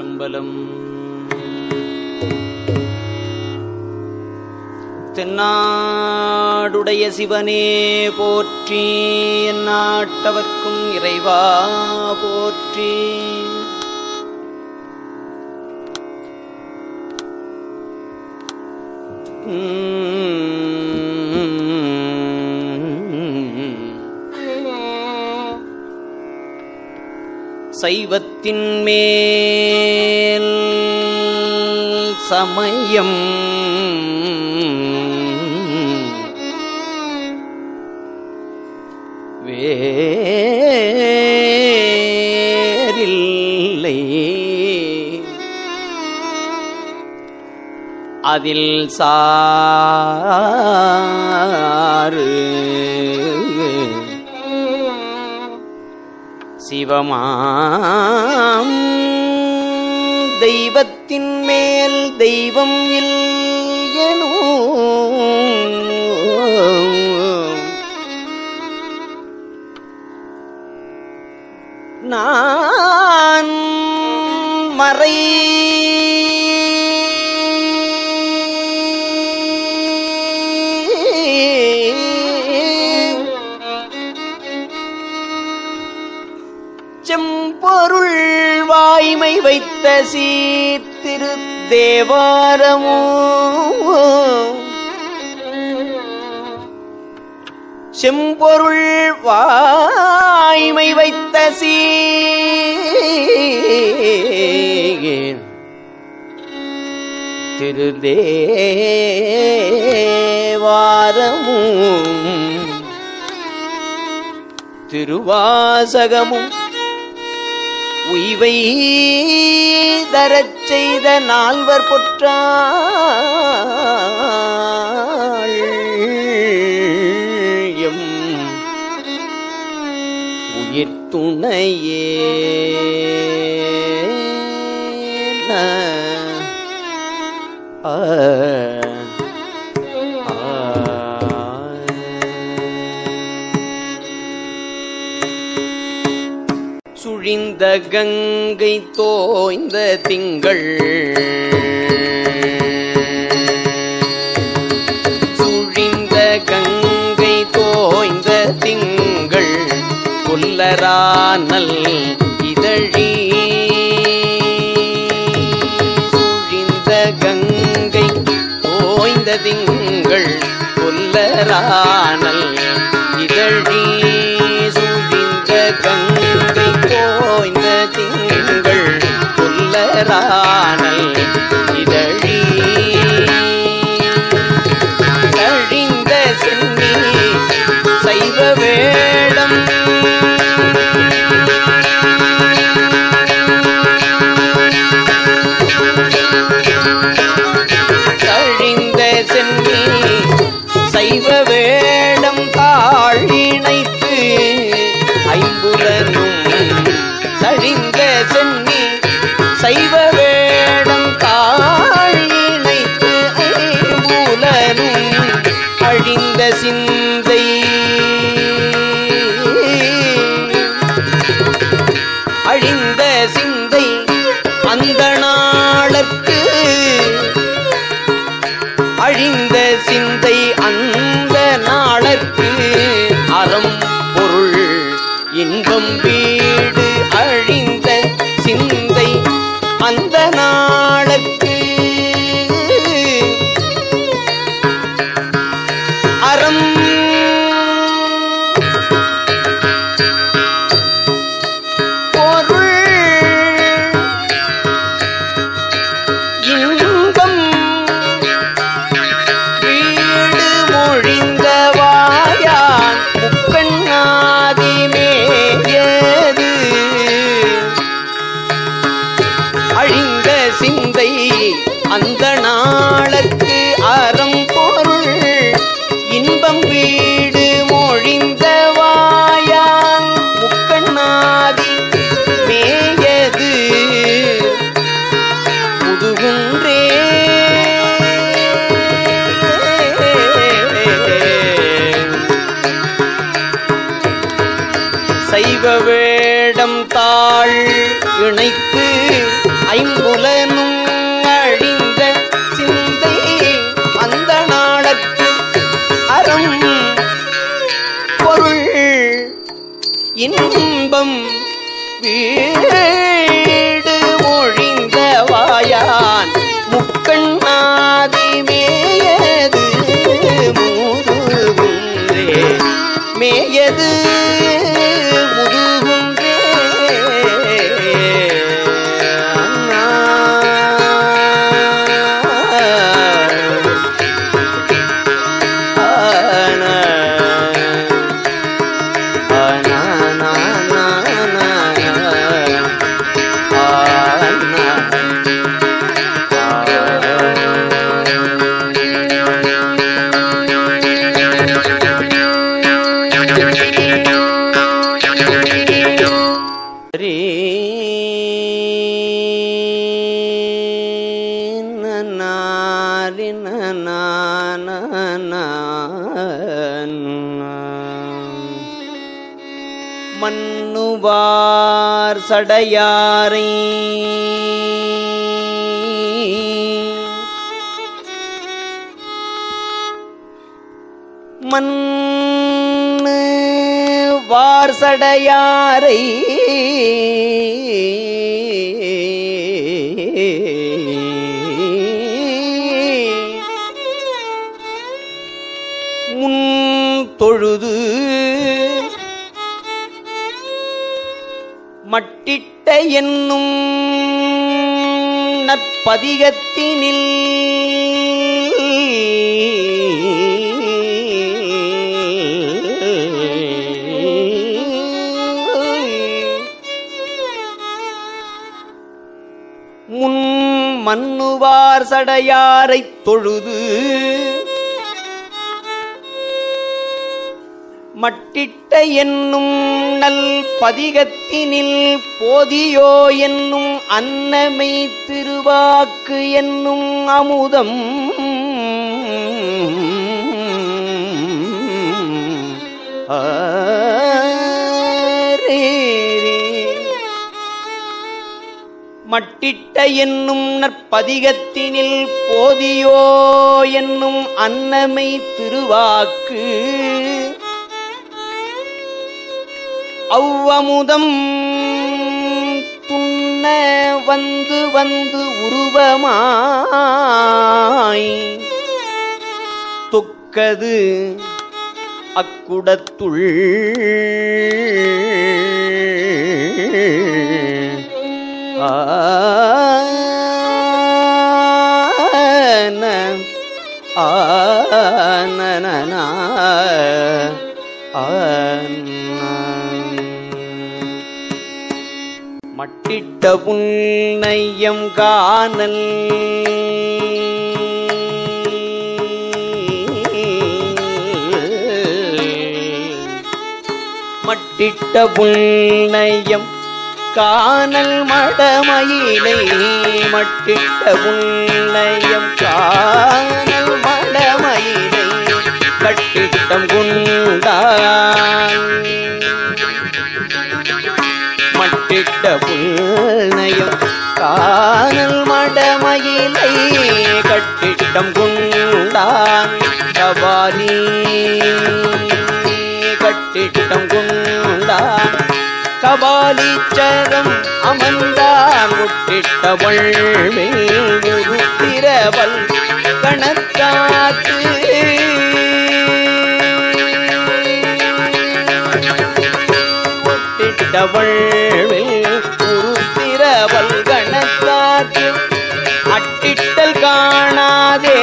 திருச்சிற்றம்பலம் தென்னாடுடைய சிவனே போற்றி எந்நாட்டவர்க்கும் இறைவா போற்றி சைவத்தின் மேல் சமயம் வேறில்லை அதில் சாறு சிவமாம் தெய்வத்தின் மேல் தெய்வம் இல்லனோ நான் மறை செம்பொருள் வாய்மை வைத்த சீர்திரு தேவாரமோ செம்பொருள் வாய்மை வைத்த சீர் திருதேவாரமும் திருவாசகமும் உய்வை தரச் செய்த நால்வர் பொற்றாள் எம் உயிர் துணையே ஆ சுழிந்த கங்கை தோய்ந்த திங்கள் சுழிந்த கங்கை தோய்ந்த திங்கள் கொல்லரானல் இதழி சுழிந்த கங்கை தோய்ந்த திங்கள் கொல்லரானல் இதழி சுழிந்த கங்கை தோய்ந்த திங்கள் கொல்லரானல் இதழி கழிந்த சென்னி சைவ வேடம் கழிந்த சென்னி சைவ வேடம் தாழிணைத்து ஐம்புலனும் சழிந்த சென்னி சைவ வேடம் தாழிணைத்து ஐம்புலனும் அழிந்த சிந்தை அழிந்த சிந்தை அந்த நாளற்கு அழிந்த சிந்தை அந்த நாளற்கு அறம் பொருள் இன்பம் வீடு அழிந்த சிந்தை அந்த நாளற்கு அறம் பொருள் இன்பம் வீடு மொழிந்த வாயான் முக்கண்ணாதி மேயது அழிந்த சிந்தை அந்த நாளுக்கு அறம் பொருள் இன்பம் வீடு மொழிந்த வாயான் முக்கண்ணாதி மேயது முதுகுன்றே சைவ வேடம் தாள் இணைத்து ஐம்புலனும் அழிந்த சிந்தை அந்த நாளற்கு அறம் பொருள் இன்பம் வீடு ஒழிந்த வாயான் முக்கண் ஆதிமேயது முதுகுன்றே மேயது முதுகுன்றே மண்ணுவார் சடையாரை மண்ணு வார் சடையாரை முன் தொழுது மட்டிட்ட என்னும் நற்பதிகத்தினில் முன் மன்னுவார் சடையாரைத் தொழுது மட்டிட்ட என்னும் நல் பதிகத்தினில் போதியோ என்னும் அன்னமை திருவாக்கு என்னும் அமுதம் ஆரேரே. மட்டிட்ட என்னும் நற்பதிகத்தினில் போதியோ என்னும் அன்னமை திருவாக்கு அவ்வமுதம் துண்ண வந்து வந்து உருவமாய் தொக்கது அக்குடத்துள் ஆன ஆனன மட்டிட்ட புன்னையம் காணல் மட்டிட்ட புன்னையம் காணல் மடமயிலை மட்டிட்ட புன்னையம் காணல் மடமயிலை கட்டிட்டம் குண்டான் மட்டிட்ட புல்நயம் காணல் மடமயிலை கட்டிட்டம் குண்டான் கபாலி கட்டிட்டம் குண்டான் கபாலீச்சரம் அமர்ந்தான் முட்டிட்ட வள்மேல் முருத்திரவல் கணக்காத்து ஒட்டிட்டவள்வில் உருத்திரவல் கணக்காத்து அட்டிட்டல் காணாதே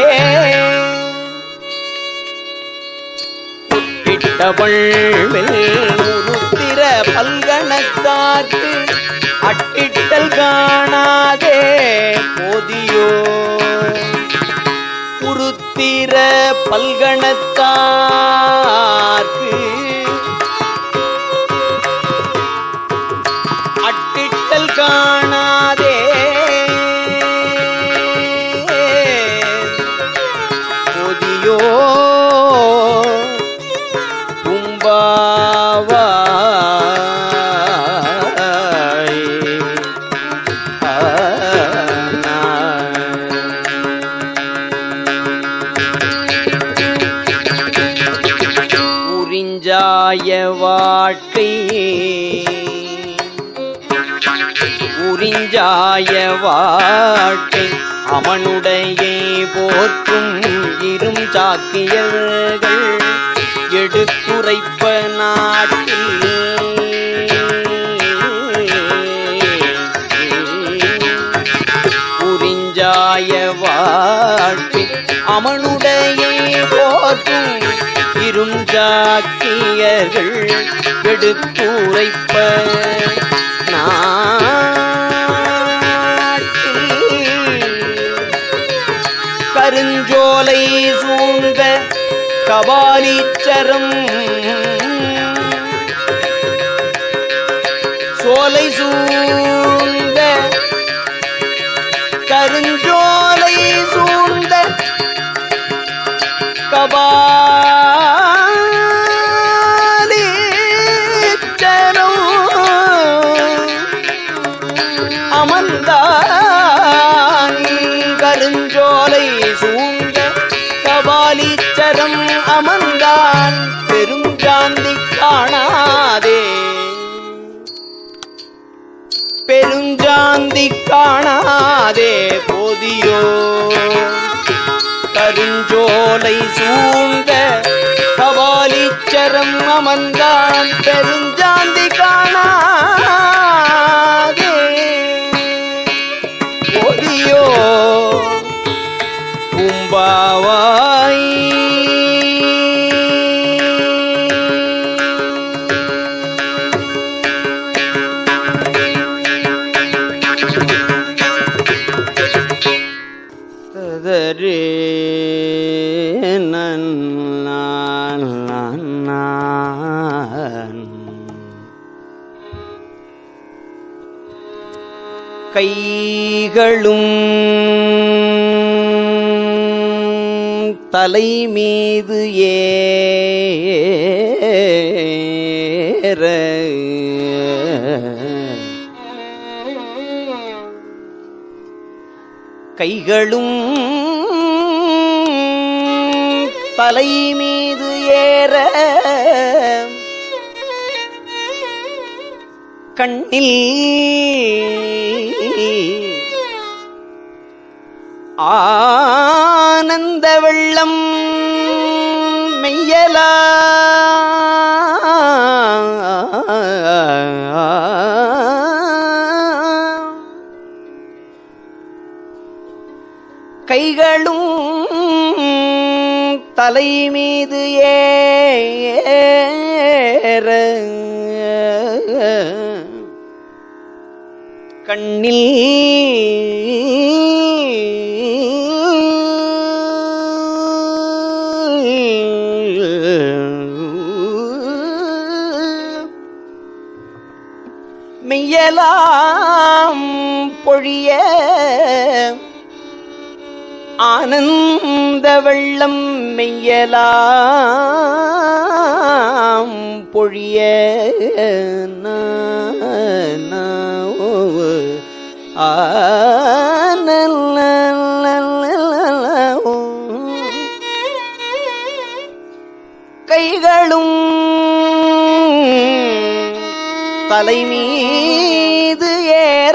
ஒட்டிட்டவள்வில் உருத்திர பல்கணக்காத்து அட்டிட்டல் காணாதே போதியோ உருத்திர பல்கணத்தார்க்கு அட்டிட்டல் காணாதே பொதியோ தும்பாவாய் உறிஞ்சாய வாழ்க்கை உறிஞ்சாய வாழ்க்கை அவனுடைய போற்றும் இரும் சாக்கியர்கள் எடுத்துரைப்ப நாட்டில் உறிஞ்சாய வாழ்க்கை அவனுடைய போற்றும் இருஞ்சாக்கியர்கள் எடுத்துரைப்ப நாட்டில் கருஞ்சோலை சூழ்ந்த கபாலீச்சரம் சோலை சூழ்ந்த கருஞ்சோலை சூழ்ந்த கபாலீச்சரம் அமர்ந்தான் கருஞ்சோலை சூழ்ந்த கபாலீச்சரம் அமர்ந்தான் பெருஞ்சாந்தி காணாதே பெருஞ்சாந்தி காணாதே போதியோ கருஞ்சோலை சூழ்ந்த கபாலீச்சரம் அமர்ந்தான் பெருஞ்சாந்தி காணாதே போதியோ கும்பாவாய் ததரே நன்னான் கைகளும் தலை மீது ஏற கைகளும் தலை மீது ஏற கண்ணில் ஆனந்த வெள்ளம் மெய்யலா கைகளும் தலை மீது ஏற கண்ணில் மெய்யலாம் பொழிய ஆனந்த வெள்ளம் மெய்யலாம் பொழிய நா- நா- ஓ, ஆனல்லல்லல்லல்லோ. கைகளும் தலை மீது ஏற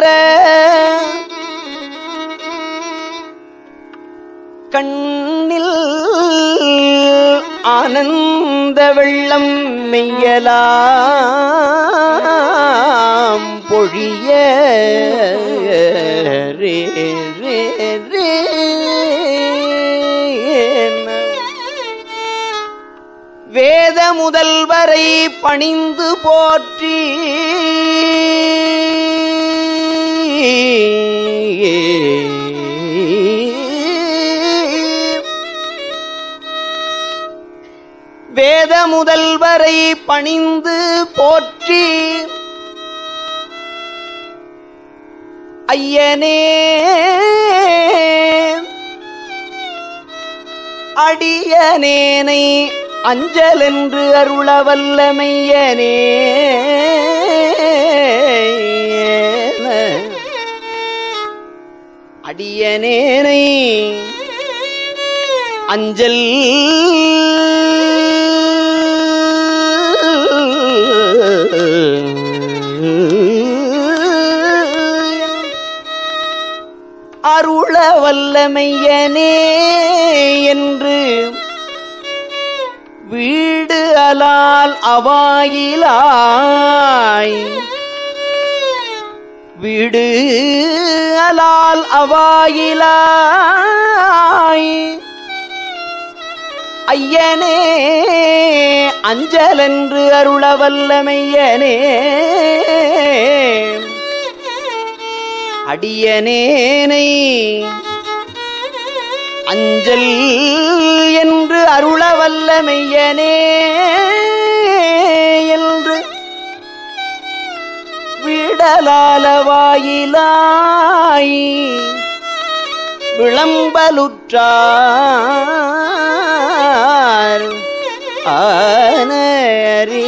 கண்ணில் ஆனந்த வெள்ளம் மெய்யலாம் பொழிய ரே ரே ரே வேத முதல்வரை பணிந்து போற்றி வேத முதல்வரை பணிந்து போற்றி ஐயனே அடியனேனை அஞ்சலென்று அருளவல்ல மெய்யனே அடியனேனை அஞ்சல் அருள வல்லமையனே என்று வீடு அலால் அவாயிலாய் வீடு அலால் அவாயிலாய் ஐயனே அஞ்சலென்று அருள வல்லமையனே அடியனேனை அஞ்சல் என்று அருள வல்லமையனே என்று விடலாலவாயிலாய் விளம்பலுற்றார் ஆனரீ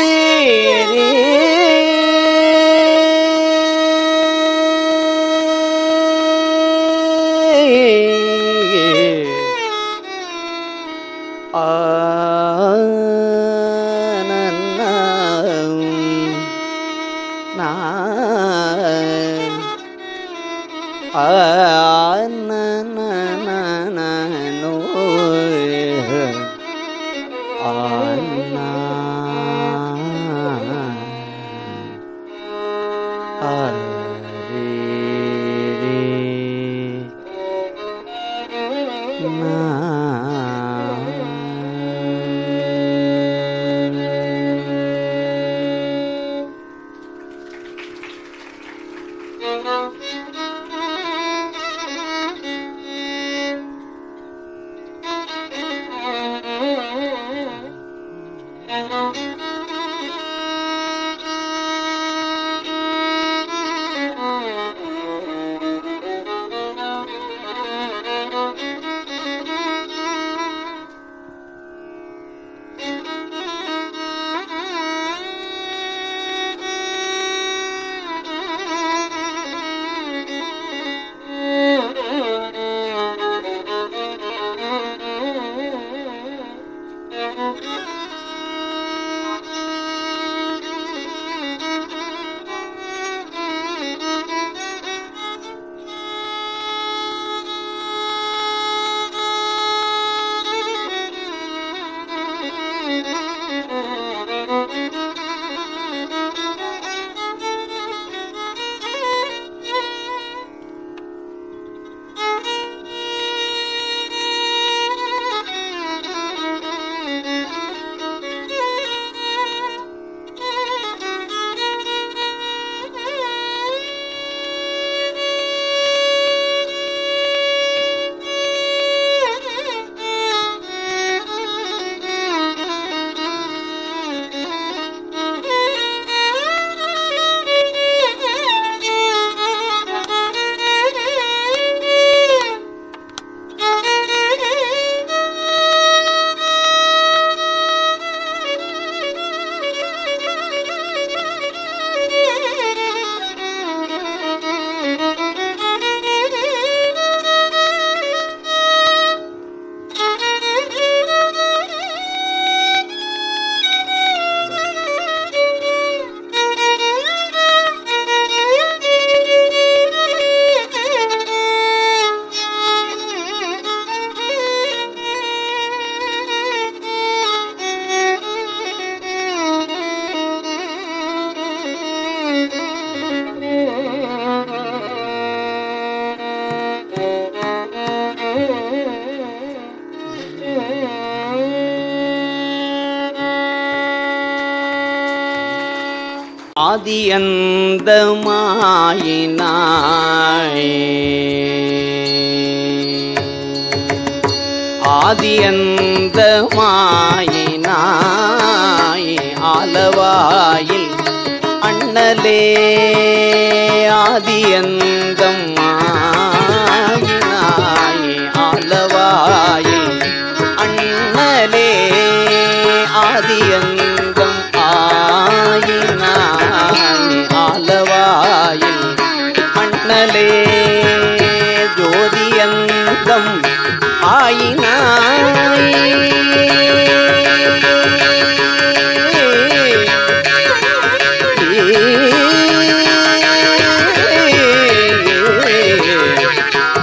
ஆதியந்தமாயினாய் ஆதியந்தமாயினாய் ஆலவாயில் அண்ணலே ஆதியந்தம் ஆயினாய் ஆலவாயில் அண்ணலே ஆதியந்தம் ஆயினாய் ஆலவாயில் அண்ணலே ஜோதியந்தம் ஆயினாய்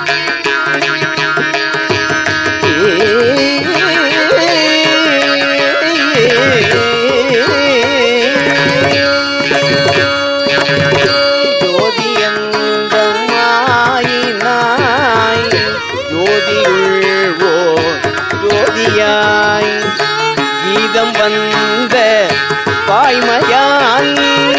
ஜோதியுள் ஓர் ஜோதியாய் கீதம் வந்த பாய்மையால்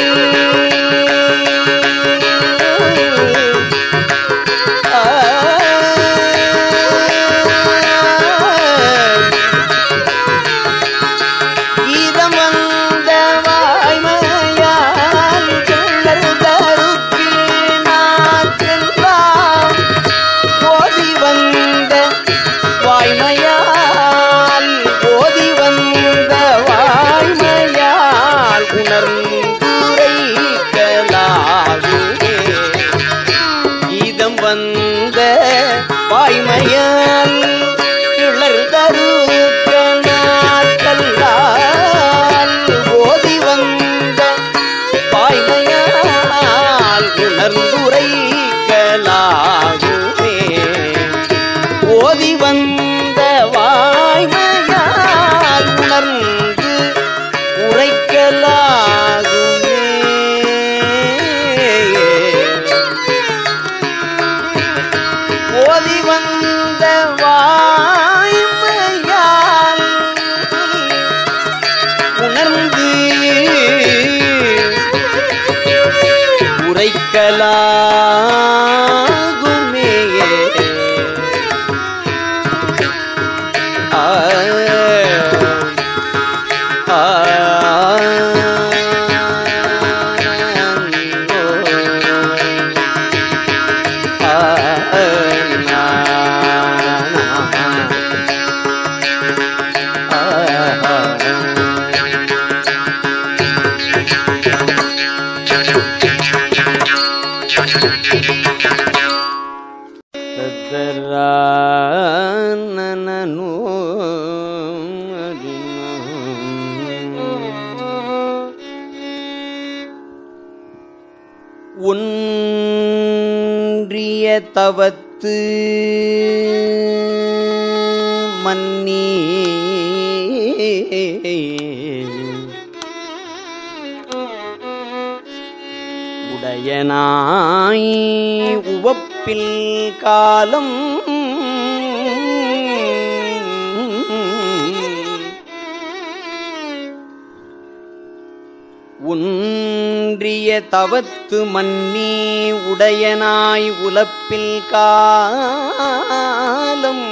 கீதம் வந்த வாய்மையால் கிளர் தருக்கினாற்றெல்லாம் ஓதி வந்த வாய்மையால் ஓதி வந்த வாய்மையால் உணர்ந்துரைக்கலாகுமே கீதம் வந்த வாய்மையால் கிளர் தருக்கனாற்றல்லால் ஓதி வந்த வாய்மையால் உணர்ந்துரைக்கலாகுமே ஓதி வந்த வாய்மையால் உணர்ந்து உரைக்கலாகுமே ஓதி வந்த வாய்மையால் உணர்ந்து உரைக்கலாகுமே ஆ ஆ நனனு ஒன்றிய தவத்து மன்னி உடையனாய் உவப்பில் காலம் ஒன்றிய தவத்து மன்னி உடையனாய் உலப்பில் காலம்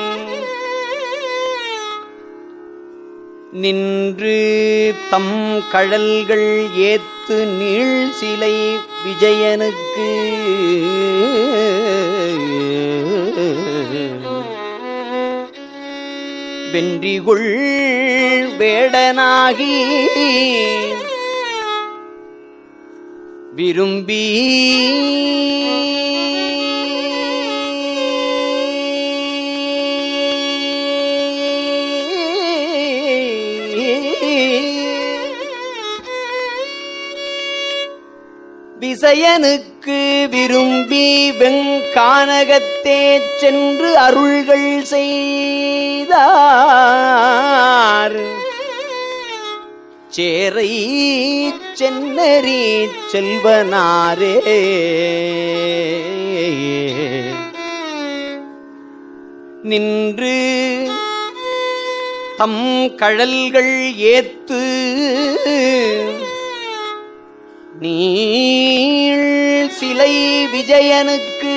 நின்று தம் கழல்கள் ஏத்து நீள் சிலை விஜயனுக்கு வென்றிகுள் வேடனாகி விரும்பி விசயனுக்கு விரும்பி வெங்கானகத்தே சென்று அருள்கள் செய்தார் சேரை சென்னரி செல்வனாரே நின்று தம் கழல்கள் ஏத்து நீள் சிலை விஜயனுக்கு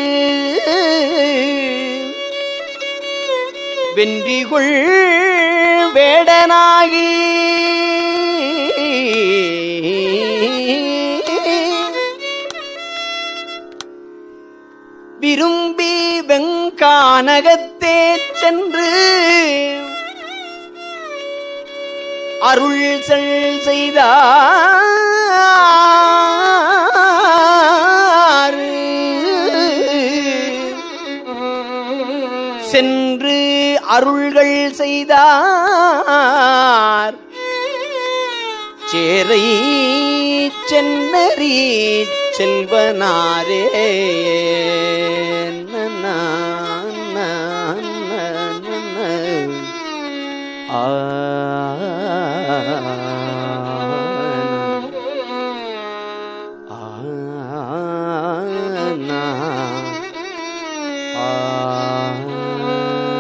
வென்றிகுள் வேடனாகி விரும்பி வெங்கானகத்தே சென்று அருள் செல் செய்தார் சென்று அருள்கள் செய்தார் சேரை சென்னரி செல்வனாரே நன்னா, நன்னா, நன்னா. ஆ ஆ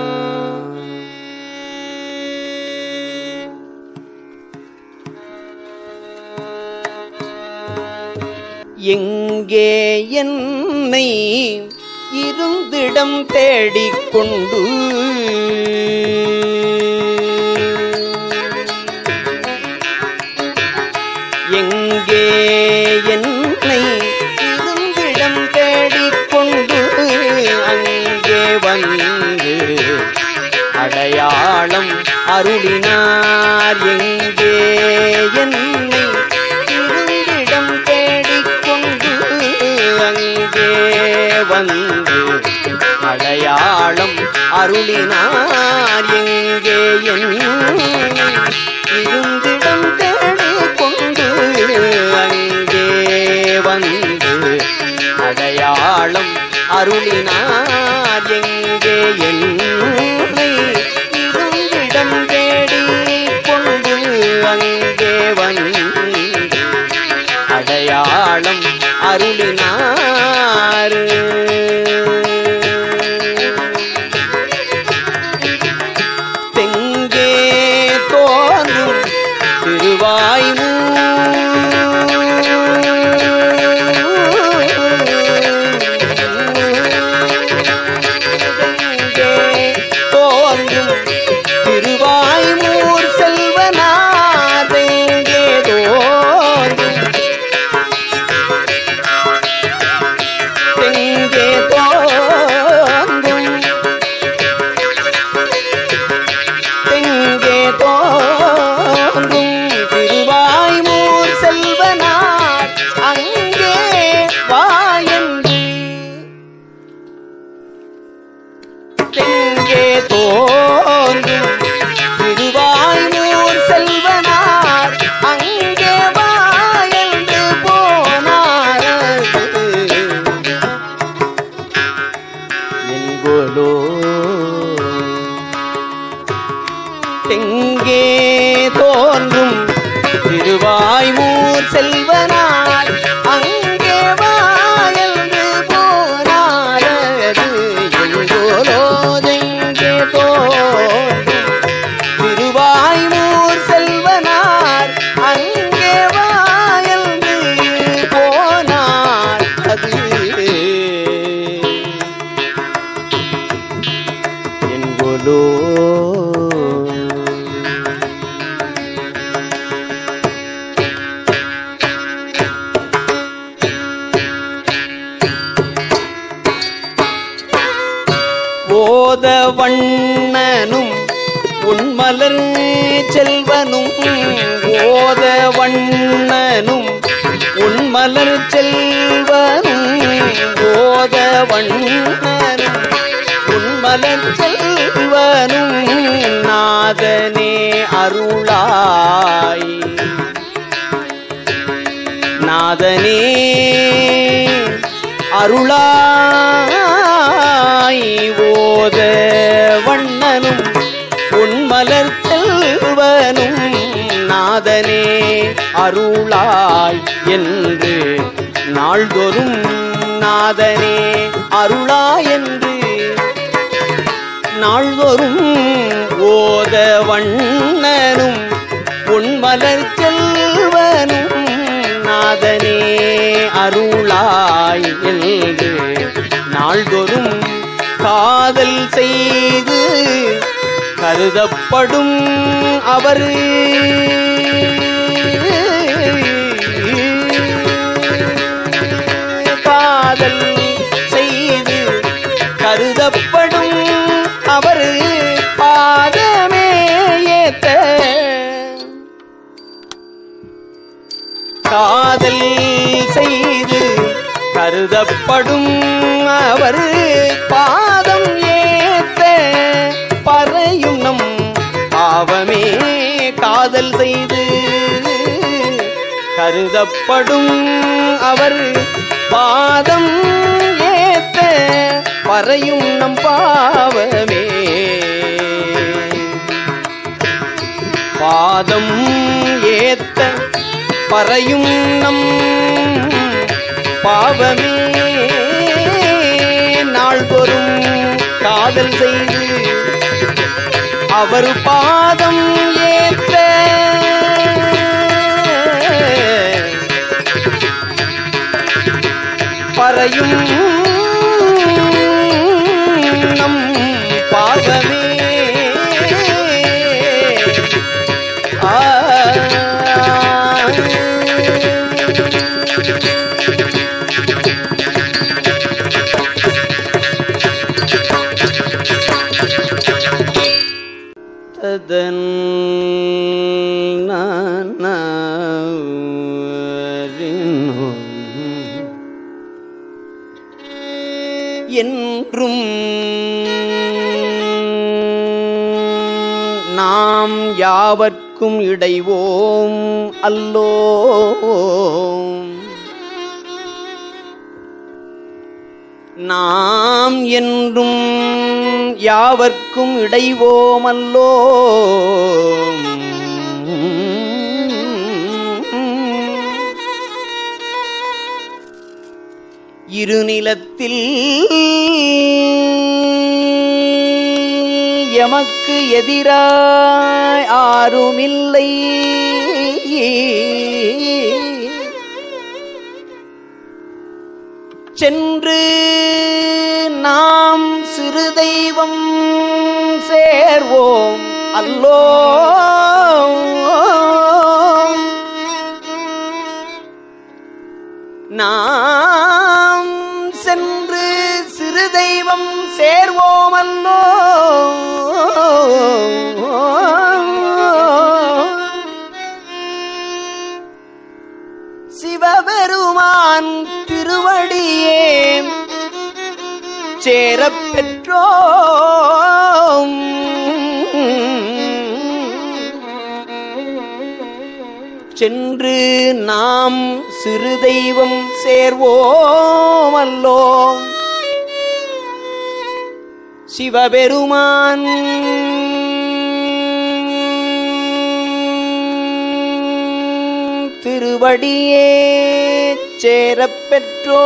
எங்கே என்னை இருந்திடம் தேடிக்கொண்டு எங்கே என்னை இருந்திடம் தேடிக்கொண்டு அங்கே வந்து அடையாளம் அருளினார் எங்கே என்னை இருந்திடம் தேடிக்கொண்டு அங்கே வந்து அடையாளம் அருளினார் எங்கே என்னை இருந்திடம் தேடிக்கொண்டு அங்கே வந்து அடையாளம் அருளினார் எங்கே என்னை இருந்திடம் தேடிக்கொண்டு அங்கே வந்து அடையாளம் அருளினார் தெங்கே தோன்றும் திருவாய்மூ தோன்றும் திருவாய்மூர் செல்வனாதெங்கே தோன்றும் தெங்கே தோன்றும் தெங்கே தோன்றும் திருவாய்மூர் செல்வனார் அங்கே வாயன்று தெங்கே தோன்றும் திருவாய்மூர் செல்வனார் அங்கே வாயன்று போனார் என்கொலோ தெங்கே தோன்றும் திருவாய்மூர் செல்வனார் அங்கே வாயல்கு போனாரது எங்கோலோ தெங்கே தோன்றும் திருவாய்மூர் செல்வனார் அங்கே வாயல்கு போனார் அது என்கொலோ ஓத வண்ணனும் உன்மலர் செல்வனும் ஓத வண்ணனும் உன்மலர் செல்வனும் ஓத வண்ணனும் உன்மலர் செல்வனும் நாதனே அருளாய் நாதனே அருளாய் ஓத வண்ணனும் உன்மலர் செல்வனும் நாதனே அருளாய் என்று நாள்தோறும் நாதனே அருளாய் என்று நாள்தோறும் ஓத வண்ணனும் உன்மலர் செல்வனும் நாதனே அருளாய் என்று நாள்தோறும் காதல் செய்து கருதப்படும் அவர் காதல் செய்து கருதப்படும் அவர் பாதமே ஏத்த காதல் செய்து கருதப்படும் அவர் பாதம் ஏத்த பறையும் நம் பாவமே காதல் செய்து கருதப்படும் அவர் பாதம் ஏத்த பறையும் நம் பாவமே பாதம் ஏத்த பறையும் நம் பாவமே நாள்தோறும் காதல் செய்து அவர் பாதம் ஏற்ற பறையும் நம் பாவமே ததன் என்றும் நாம் யாவர்க்கும் இடைவோம் அல்லோம் நாம் என்றும் யாவர்க்கும் இடைவோமல்லோ இருநிலத்தில் எமக்கு எதிராய் ஆருமில்லை சென்று நாம் சிறு தெய்வம் சேர்வோம் அல்லோ நாம் சென்று சிறு தெய்வம் சேர்வோம் அல்லோ சிவபெருமான் திருவடியே சேரப் பெற்றோம் சென்று நாம் சிறு தெய்வம் சேர்வோம் அல்லோம் சிவபெருமான் திருவடியே சேரப் பெற்றோ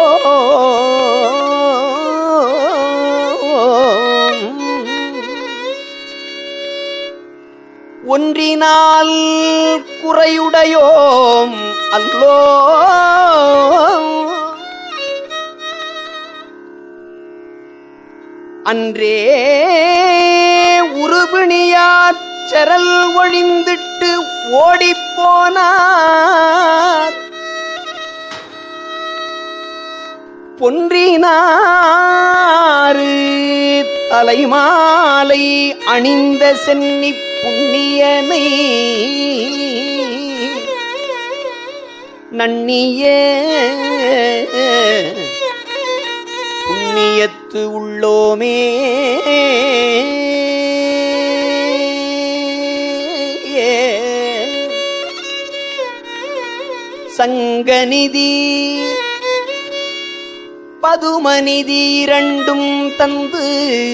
ஒன்றினால் குறையுடையோம் அல்லோ அன்றே உருபிணியார் செரல் ஒழிந்திட்டு ஓடிப்போனார் பொன்றினாறு தலைமாலை அணிந்த சென்னி புண்ணியனை நன்னிய புண்ணியத்து உள்ளோமே சங்கநிதி பதுமநிதி இரண்டும் தந்து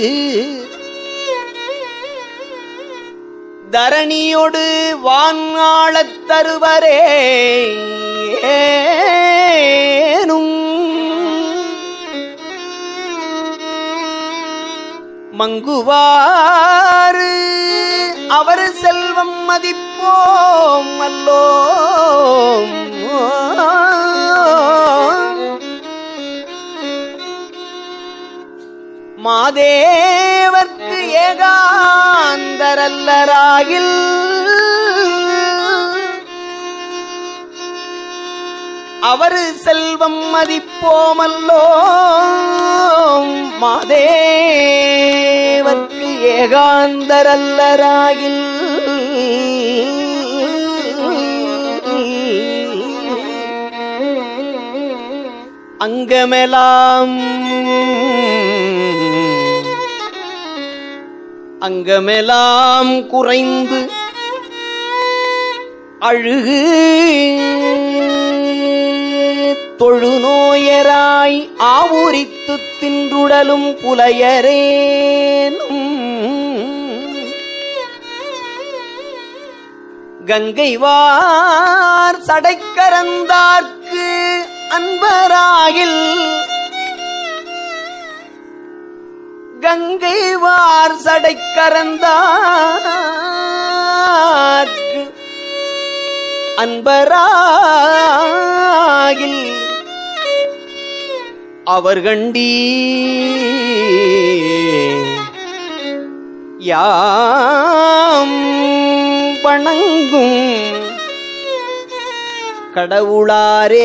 தரணியொடு வான்ஆளத் தருவரே ஏனும் மங்குவாறு அவர் செல்வம் மதிப்போம் அல்லோம் மாதேவர்க்கு ஏகாந்தரல்லராகில் அவர் செல்வம் மதிப்போமல்லோ மாதேவர்க்கு ஏகாந்தரல்லராகில் அங்கமெலாம் அங்கமெலாம் குறைந்து அழுகு தொழுநோயராய் ஆவுரித்து தின்றுடலும் புலையரேனும் கங்கை வார் சடைக்கரந்தார்க்கு அன்பராகில் கங்கை வார் சடைக்கரந்தார்க்கு அன்பராகில் அவர் கண்டீ யாம் வணங்கும் கடவுளாரே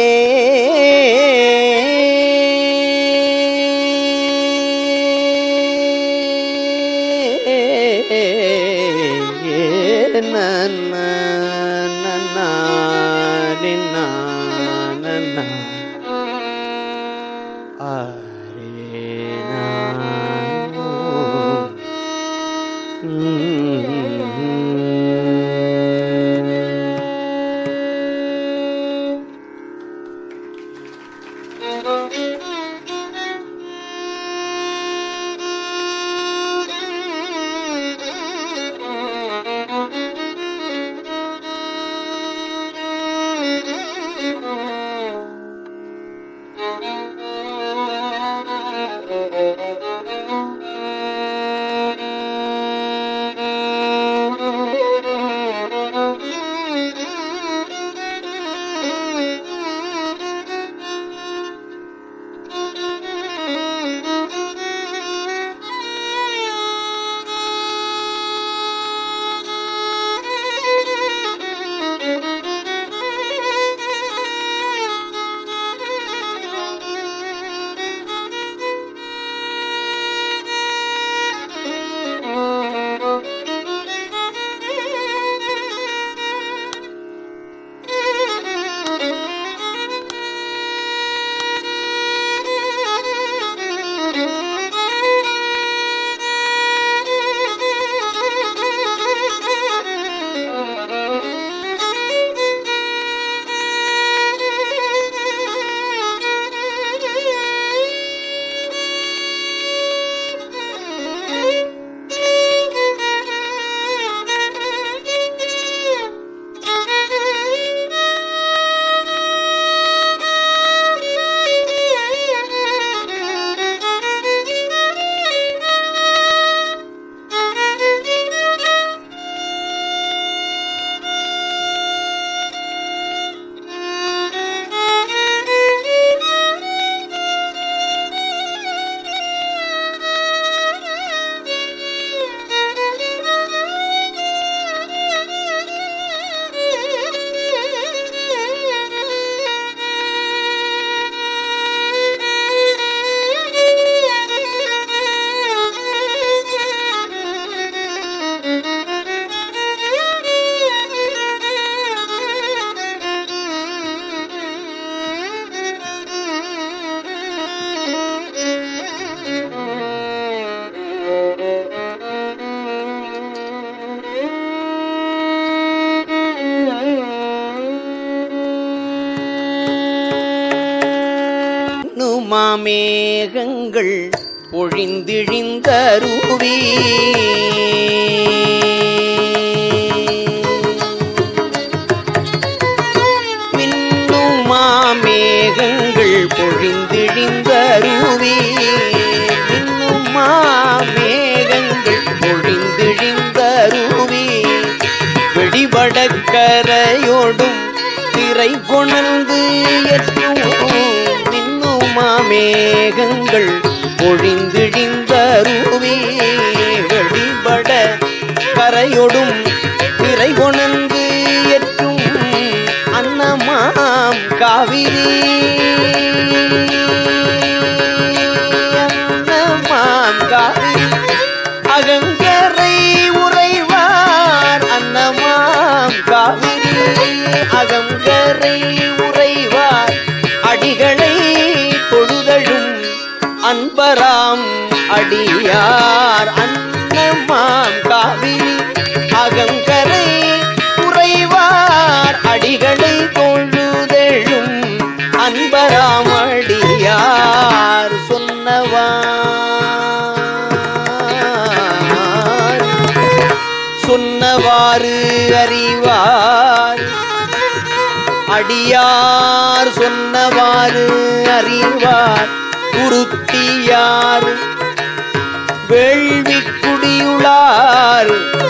நன்ன நன்ன நின்ன நன்ன ஆரே நானோ மாமேகங்கள் பொழிந்திழிந்தருவி மின்னும் மாமேகங்கள் பொழிந்திழிந்தருவி மின்னும் மாமேகங்கள் பொழிந்திழிந்தருவி வெடிபடக்கரையோடும் திரை கொணர்ந்து எற்றும் மின்னும் மாமேகங்கள் பொழிந்திழிந்தருவி வெடிபட கரையொடும் திரை கொணர்ந்து எற்றும் அன்னமாம் காவிரி அன்னமாம் காவிரி அகங்கரை உறைவார் அன்னமாம் காவிரி அகங்கரை உறைவார் அடிகளை தொழுதழும் அன்பராம் அடியார் அன்னமாம் காவிரி அகங்கரை உறைவார் அடிகளை தொழுதழும் அன்பராம் அடியார் சொன்னவார் சொன்னவாறு அறிவார் அடியார் சொன்னவாறு அறிவார் குருத்தியார் வேள்விக்குடியுளார்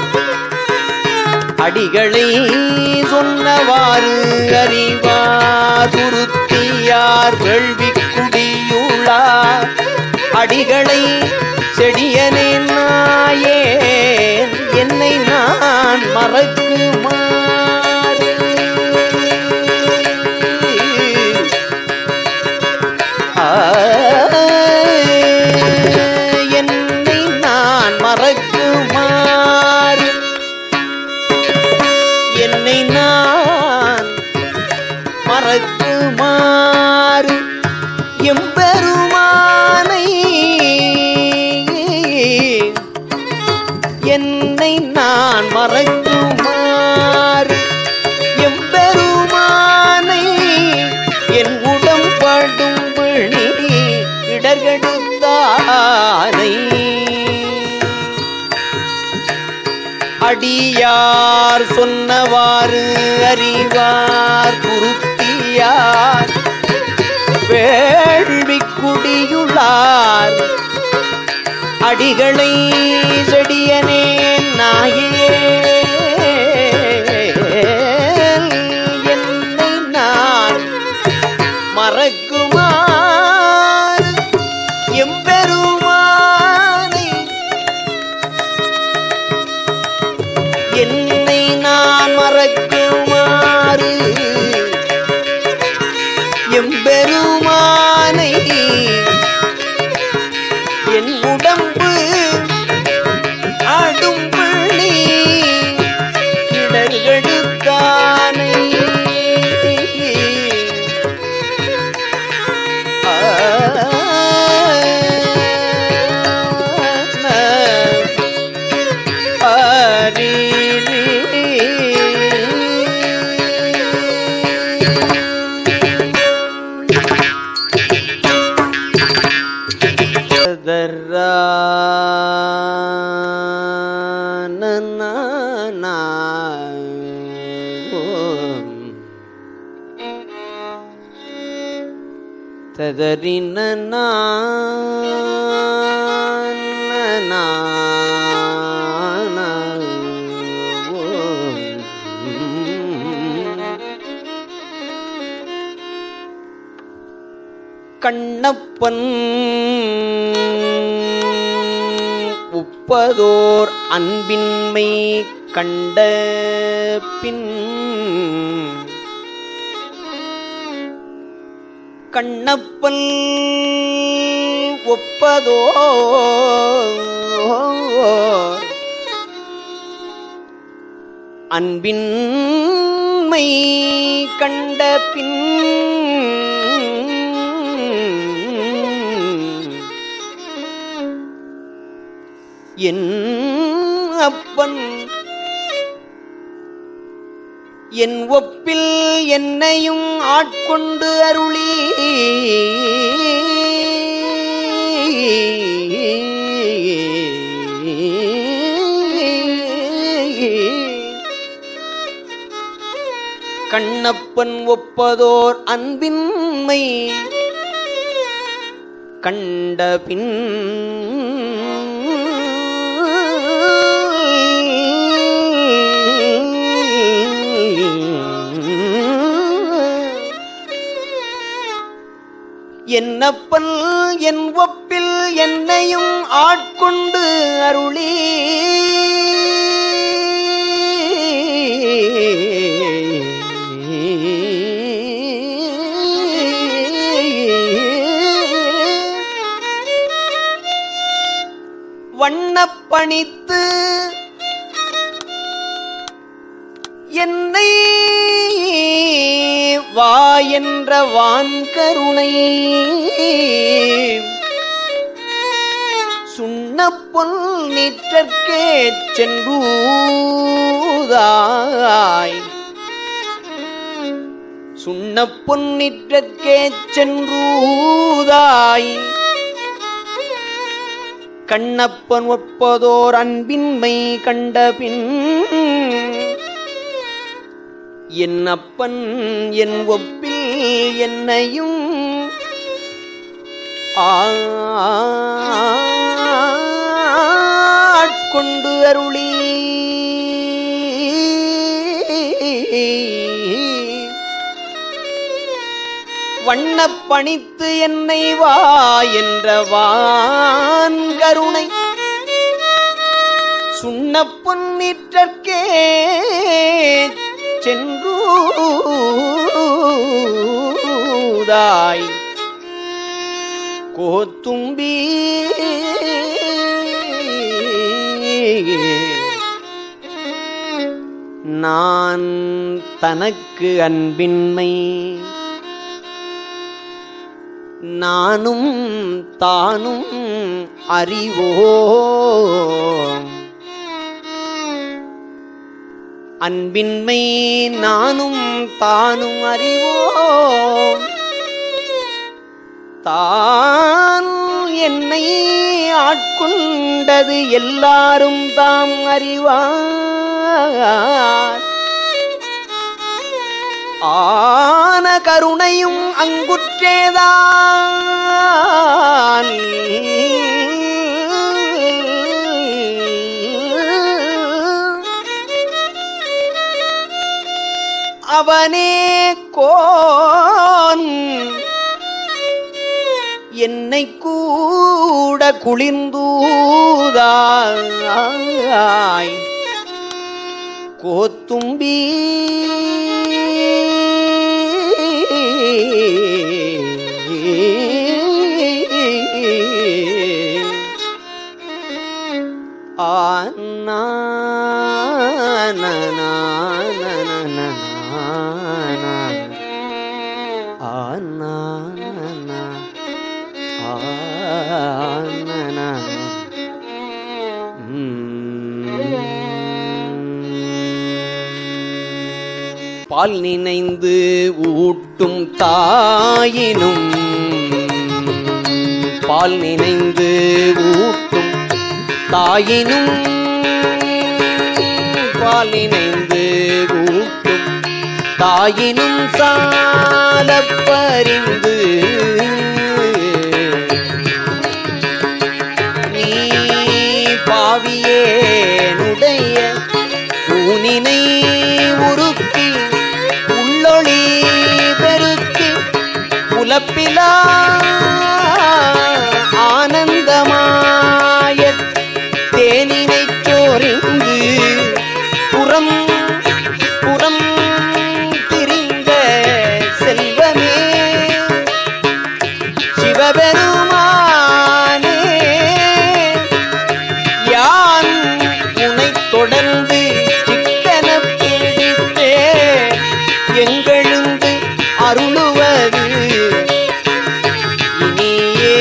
அடிகளை சொன்னவாறு அறிவார் குருத்தியார் வேள்விக்குடியுளார் அடிகளை செடியனே நாயேன் என்னை நான் மறக்குமாறு ஆ, என்னை நான் மறக்குமாறு என்னை நான் மறக்குமாறு எம்பெருமானை என்னை நான் மறக்குமாறு எம்பெருமானை என் உடம்படும் பிணி இடர்கெடுத்தானை அடியார் சொன்னவாறு அறிவார் குருத்தியார் வேள்வி குடியுளார் அடிகளை செடியனே நாயே என்னை நான் மறக்குமாறு எம்பெருமானை என்னை நான் மறக்குமாறு எம்பெருமானை என் உடம்பு ஆடும் பிள்ளி இடர்கெடுத்தானை ததறின கண்ணப்பன் உப்பதோர் அன்பின்மை கண்ட பின் கண்ணப்பன் ஒப்பதோ அன்பின்மை கண்ட பின் என் அப்பன் என் ஒப்பில் என்னையும் ஆட்கொண்டு அருளி கண்ணப்பன் ஒப்பதோர் அன்பின்மை கண்ட பின் என்னப்பன் என் ஒப்பில் என்னையும் ஆட்கொண்டு அருளி வண்ணப்பணித்து என்னை வா என்ற வான்கருணை சுண்ணப்பொல் நிற்றற்கே சென்றூதாய் சுண்ணப்பொன் நிற்றற்கே சென்றூதாய் கண்ணப்பன் ஒப்பதோர் அன்பின்மை கண்டபின் என் அப்பன் என் ஒப்பில் என்னையும் ஆட்கொண்டு அருளி பண்ணப் பணித்து என்னை வா என்ற வான் கருணை சுண்ணப் பொன்னிற்றற்கே சென்றூதாய் கோத்தும்பி நான் தனக்கு அன்பின்மை நானும் தானும் அறிவோம் அன்பின்மை நானும் தானும் அறிவோம் தான் என்னை ஆட்கொண்டது எல்லாரும் தாம் அறிவார் ஆன கருணையும் அங்குற்றேதான் அவனே கோன் என்னை கூட குளிர்ந்தூதாய் கோத்தும்பி ஆனா ஆனா ஆனனா. உம். பால் நினைந்து ஊட்டும் தாயினும் பால் நினைந்து ஊட்டும் தாயினும் பால் நினைந்து ஊட்டும் தாயினும் சாலப் பரிந்து நீ பாவியேனுடைய ஊனினை உருக்கி உள்ளொளி பெருக்கி உலப்பிலா ஆனந்தமாய தேனினைச் சோரிந்து புறம் புறம் திரிந்த செல்வமே சிவபெருமானே யான் உனைத் தொடர்ந்து சிக்கனப் பிடித்தே எங்கெழுந்து அருளுவது இனியே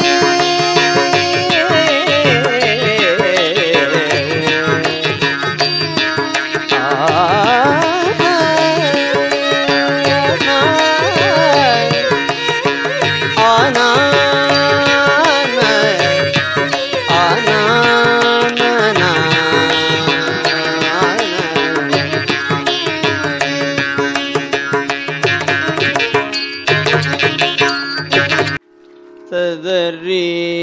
ஆனா ததறி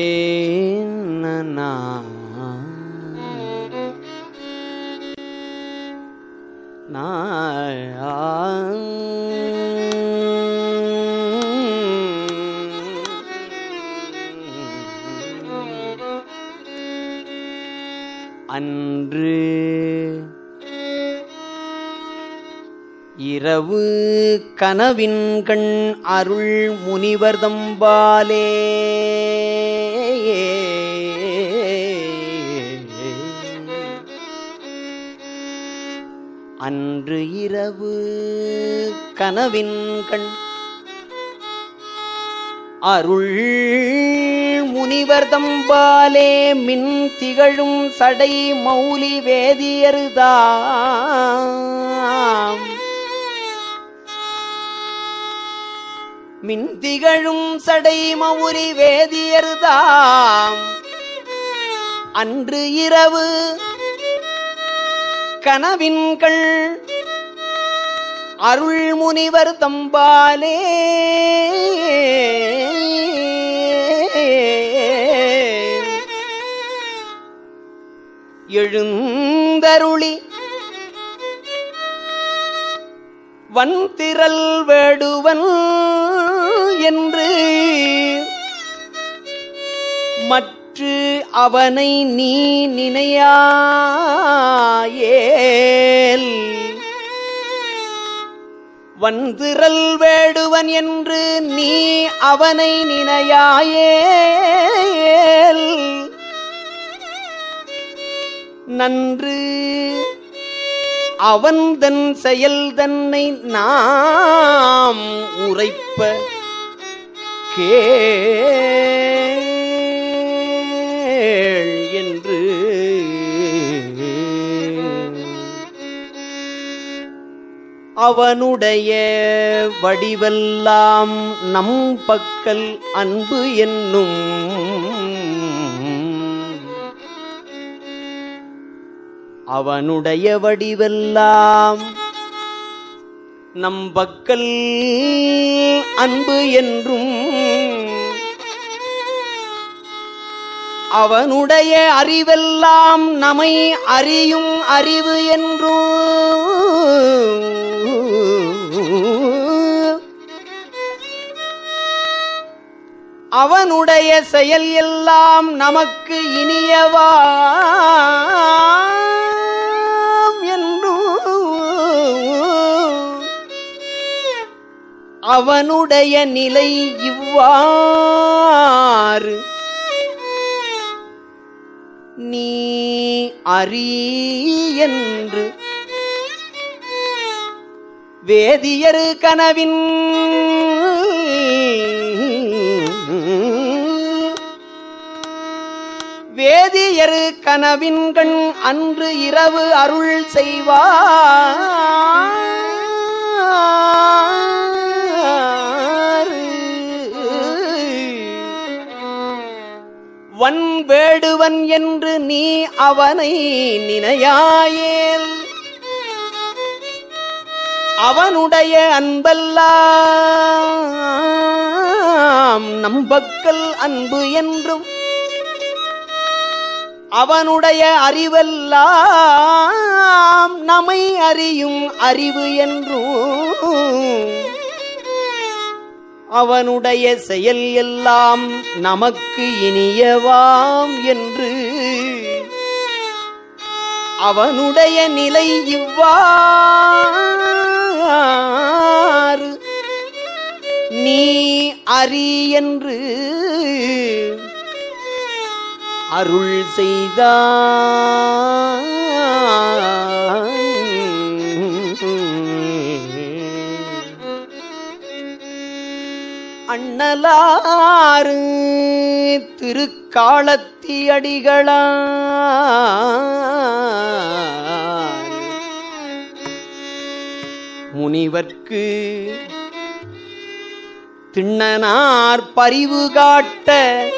அன்று இரவு கனவின் கண் அருள் முனிவர் தம்பாலே அன்று இரவு கனவின் கண் அருள் முனிவர் தம்பாலே மின் திகழும் சடை மௌலி வேதியருதாம் மின் திகழும் சடை மௌலி வேதியருதாம் அன்று இரவு கனவின்கள் அருள் முனிவர் தம்பாலே எழுந்தருளி வன்திரல் வேடுவன் என்று மற்று அவனை நீ நினையாயேல் வந்திரல் வேடுவன் என்று நீ அவனை நினையாயேல் நன்று அவன் தன் செயல் தன்னை நாம் உரைப்ப கேள் என்று அவனுடைய வடிவெல்லாம் நம் பக்கல் அன்பு என்னும் அவனுடைய வடிவெல்லாம் நம் பக்கல் அன்பு என்றும் அவனுடைய அறிவெல்லாம் நமை அறியும் அறிவு என்றும் அவனுடைய செயல் எல்லாம் நமக்கு இனியவாம் என்றும் அவனுடைய நிலை இவ்வாறு நீ அறி என்று வேதியரு கனவின் வேதியரு கனவின்கண் அன்று இரவு அருள் செய்வார் வன் வேடுவன் என்று நீ அவனை நினையாயேல் அவனுடைய அன்பெல்லாம் நம்பக்கல் அன்பு என்றும் அவனுடைய அறிவெல்லாம் நம்மை அறியும் அறிவு என்றும் அவனுடைய செயல் எல்லாம் நமக்கு இனியவாம் என்று அவனுடைய நிலை இவ்வாறு நீ அறி என்று அருள் செய்தான் அண்ணலாறு திருக்காலத்தி அடிகளா முனிவர்க்கு திண்ணனார் பரிவு காட்ட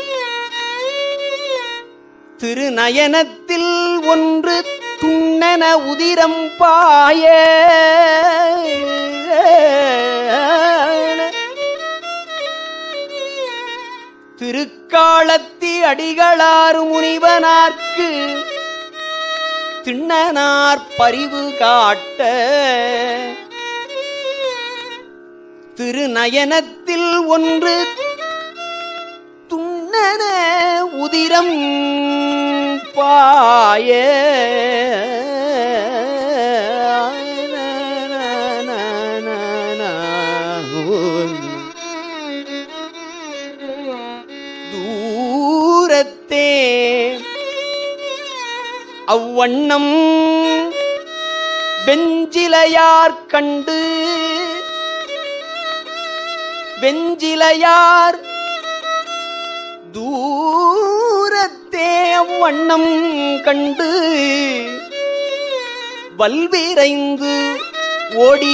திருநயனத்தில் ஒன்று துண்ணன உதிரம் பாய திருக்காலத்தி அடிகளாறு முனிவனார்க்கு திண்ணனார் பரிவு காட்ட திருநயனத்தில் ஒன்று துண்ணன உதிரம் பாய தூரத்தே அவ்வண்ணம் வெஞ்சிலையார் கண்டு வெஞ்சிலையார் தூரத்தே வண்ணம் கண்டு வல்விரைந்து ஓடி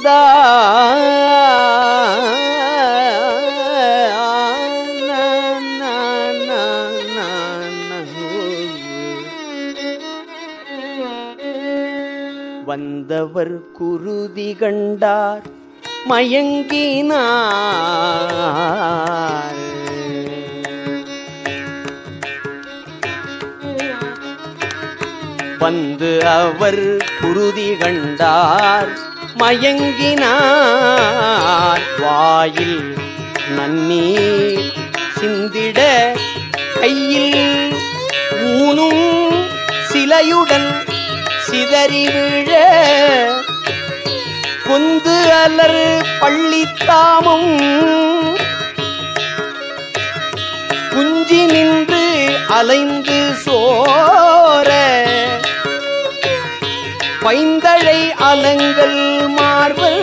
வந்தார் வந்தவர் குருதி கண்டார் மயங்கினார் வந்து அவர் குருதி கண்டார் மயங்கினார் வாயில் நன்னீர் சிந்திட கையில் ஊனும் சிலையுடன் சிதறி விழ கொந்து அலர் பள்ளித்தாமும் குஞ்சி நின்று அலைந்து சோர பைந்தழை அலங்கள் மார்பல்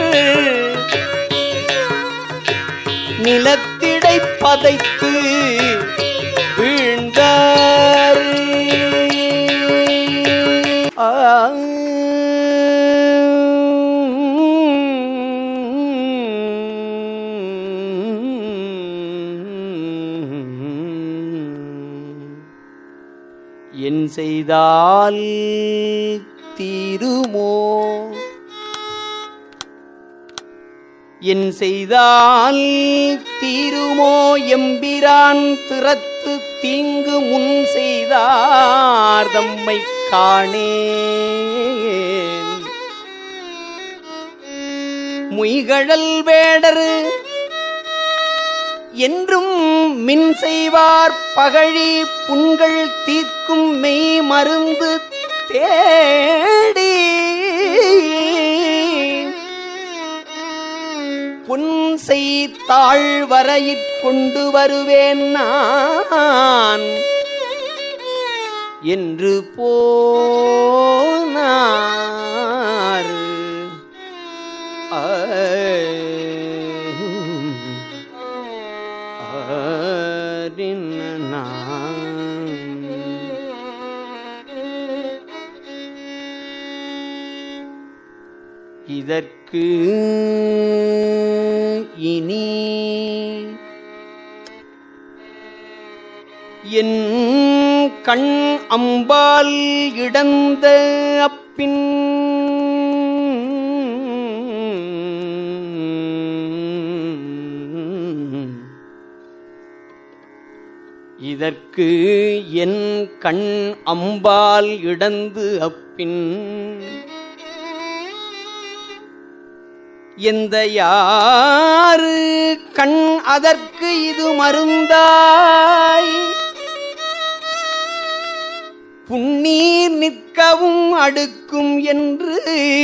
நிலத்திடை பதைத்து வீழ்ந்தார் என் செய்தால் தீருமோ என் செய்தால் தீருமோ எம்பிரான் திறத்து தீங்கு முன் செய்தார் தம்மை காணேன் முய்கழல் வேடர் என்றும் மின் செய்வார் பகழி புண்கள் தீர்க்கும் மெய் மருந்து தேடி பொன் செய்தாள் வரையிற் கொண்டு வருவேன் நான் என்று போனார் இதற்கு இனி என் கண் அம்பால் இடந்த அப்பின் இதற்கு என் கண் அம்பால் இடந்து அப்பின் எந்த யாரு கண் அதற்கு இது மருந்தாய் புன்னீர் நிற்கவும் அடுக்கும் என்று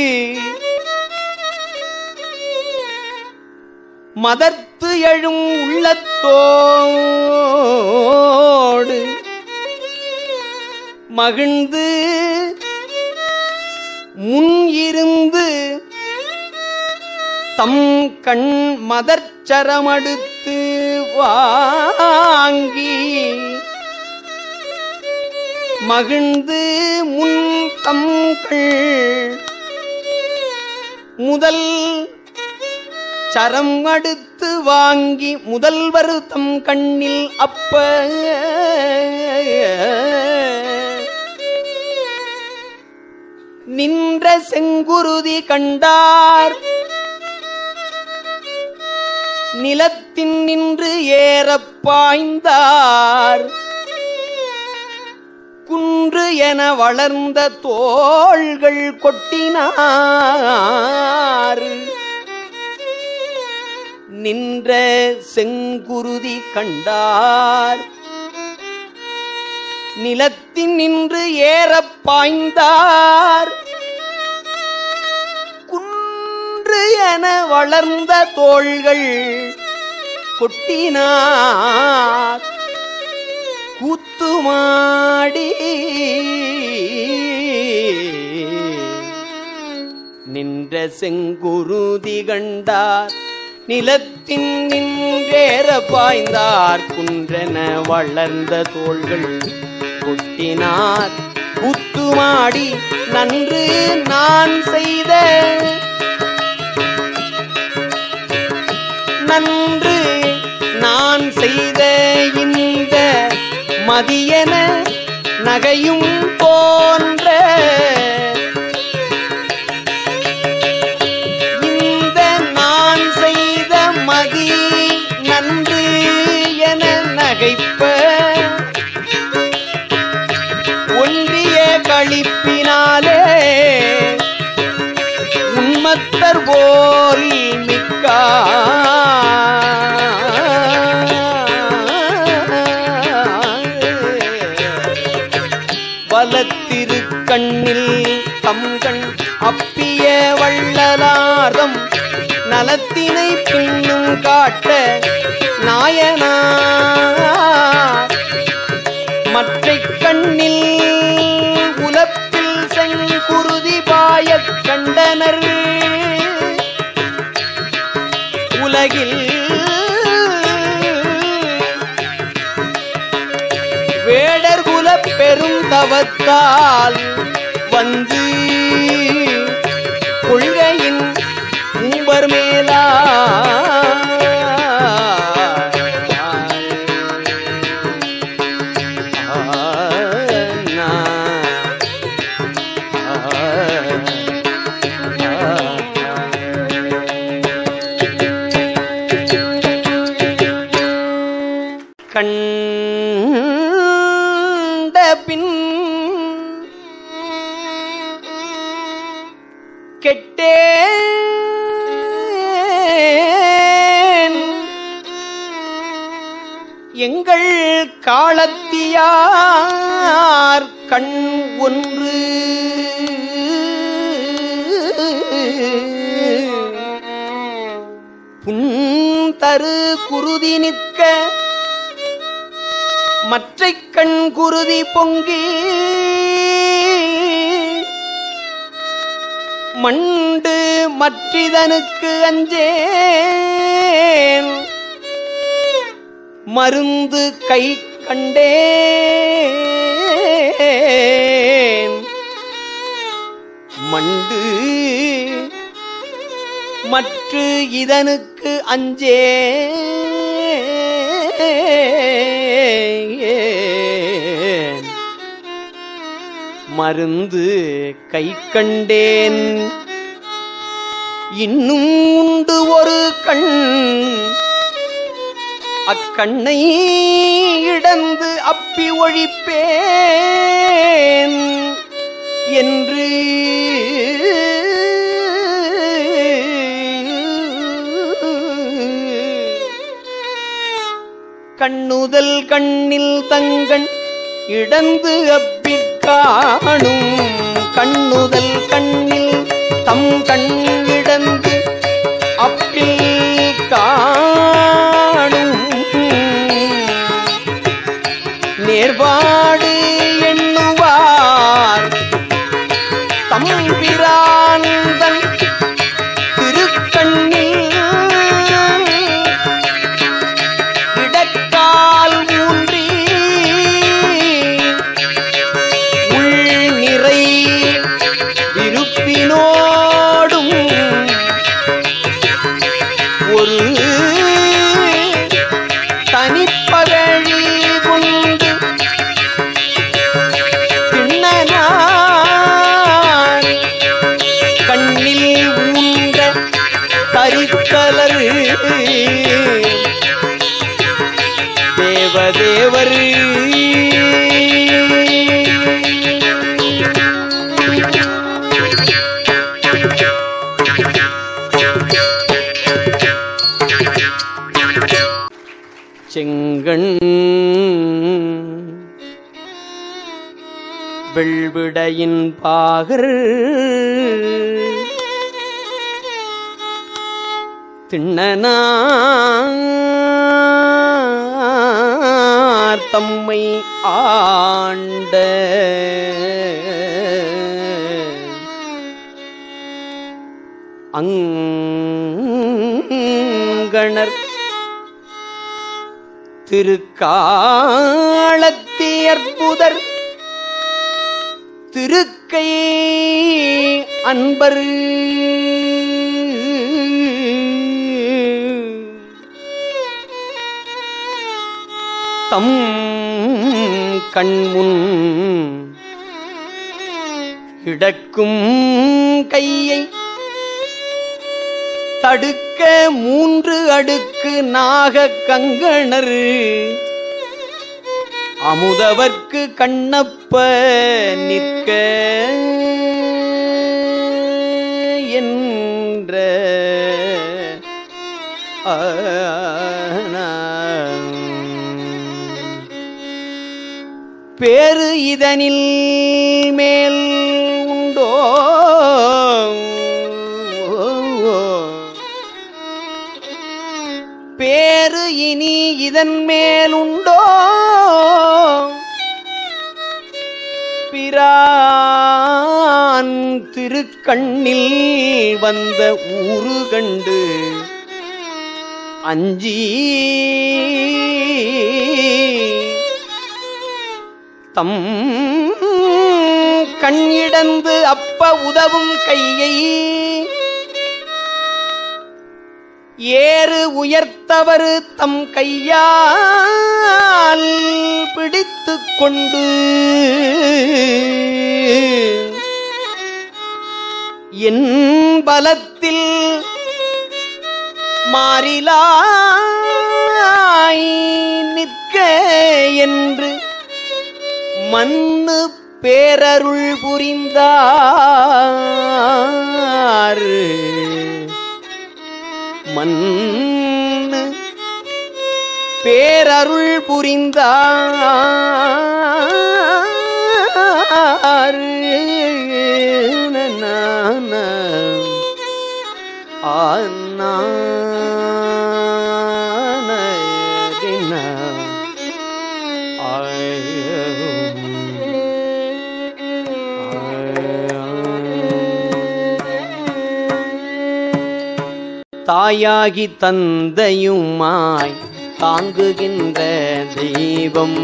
மதர்த்து எழும் உள்ளத்தோடு மகிழ்ந்து முன் இருந்து தம் கண் மதர்ச்சரமடுத்து வாங்கி மகிழ்ந்து முன் தம் கள் முதல் சரம் அடுத்து வாங்கி முதல்வர் தம் கண்ணில் அப்ப நின்ற செங்குருதி கண்டார் நிலத்தின் நின்று ஏறப் பாய்ந்தார் குன்று என வளர்ந்த தோள்கள் கொட்டினார் நின்ற செங்குருதி கண்டார் நிலத்தின் நின்று ஏறப் பாய்ந்தார் குன்று என வளர்ந்த தோள்கள் கொட்டினார் கூத்துமாடி நின்ற செங்குருதி கண்டார் நிலத்தின் நின்றேற பாய்ந்தார் குன்றென வளர்ந்த தோள்கள் கொட்டினார் கூத்துமாடி நன்று நான் செய்த நன்று நான் செய்த இந்த மதியன நகையும் போன்ற இந்த நான் செய்த மதி நன்று என நகைப்ப ஒன்றிய களிப்பினாலே உண்மத்தர் போல் மிக்கார் திருக்கண்ணில் தம்கண் அப்பிய வள்ளலார்தம் நலத்தினை பின்னும் காட்ட நாயனார் மற்றைக் கண்ணில் உலப்பில் செங்குருதி பாயக் கண்டனர் உலகில் வேடர் குலப் பெரும் தவத்தால் வந்து கொள்கையின் மூவர் மேலா கண்ட பின் கெட்டேன் எங்கள் காலத்தியார் கண் ஒன்று புன்தரு குருதி நிற்க மற்றைக் கண் குருதி பொங்கி மண்டு மற்றிதனுக்கு அஞ்சேன் மருந்து கை கண்டேன் மண்டு மற்று இதனுக்கு அஞ்சே மருந்து கை கண்டேன் இன்னும் உண்டு ஒரு கண் அக்கண்ணை இடந்து அப்பி ஒழிப்பேன் என்று கண்ணுதல் கண்ணில் தங்கண் இடந்து அப்பிற்காணும் கண்ணுதல் கண்ணில் தம் கண் இடந்து அப்பில் காணும் நேர்பாடு எண்ணுவார் தம்பிராந்தன் திருக்கண்ணில் இடக்கால் ஊன்றி உள் நிறை இருப்பினோடும் ஒரு தனிப்பகழி கொண்டு திண்ணனார் கண்ணில் ஊன்ற தரித்தலரு தேவதேவர் செங்கண் வெள்விடையின் பாகர் திண்ணனார் தம்மை ஆண்ட அங்கணர் திருக்காலத்தி அற்புதர் திருக்கை அன்பர் தம் கண்முன் கிடக்கும் கையை தடுக்க மூன்று அடுக்கு நாகக் கங்கணர் அமுதவர்க்கு கண்ணப்ப நிற்க என்ற பேரு இதனில் மே இதன் மேலுண்டோ பிரான் திருக்கண்ணில் வந்த ஊரு கண்டு அஞ்சி தம் கண்ணிடந்து அப்ப உதவும் கையை ஏறு உயர்த்தவர் தம் கையால் பிடித்துக் கொண்டு என் பலத்தில் மாறிலாய் நிற்க என்று மண்ணு பேரருள் புரிந்தார் மண்ணு பேரருள் புரிந்தார் நன தாயாகி தந்தையுமாய் தாங்குகின்ற தெய்வம்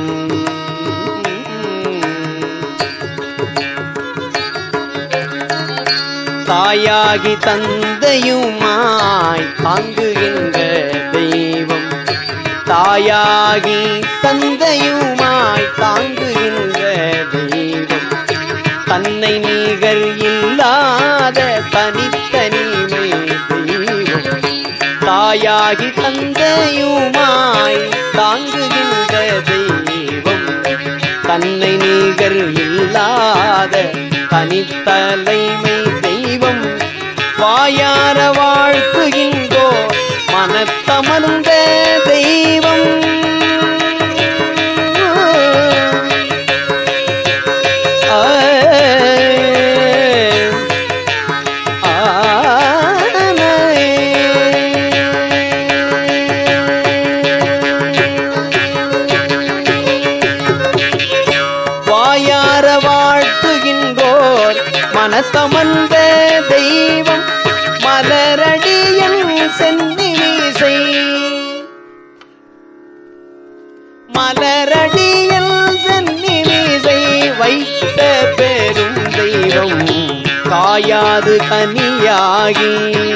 தாயாகி தந்தையுமாய் தாங்குகின்ற தெய்வம் தாயாகி தந்தையுமாய் தாங்குகின்ற தெய்வம் தன்னை நீகர் இல்லாத தனித்தனிமை தெய்வம் தாயாகி தந்தையுமாய் தாங்குகின்ற தெய்வம் தன்னை நீகர் இல்லாத தனித்தலைமை தெய்வம் வாயார வாழ்த்துகின்றோ மனத்தமர்ந்த தெய்வம் வாயார வாழ்த்துகின்றோர் மனத்தமர்ந்த தெய்வம் மலரடியன் சென்னிசை மலரடியல் சென்னிசை வைத்த பெரும் தெய்வம் காயாது கனியாகி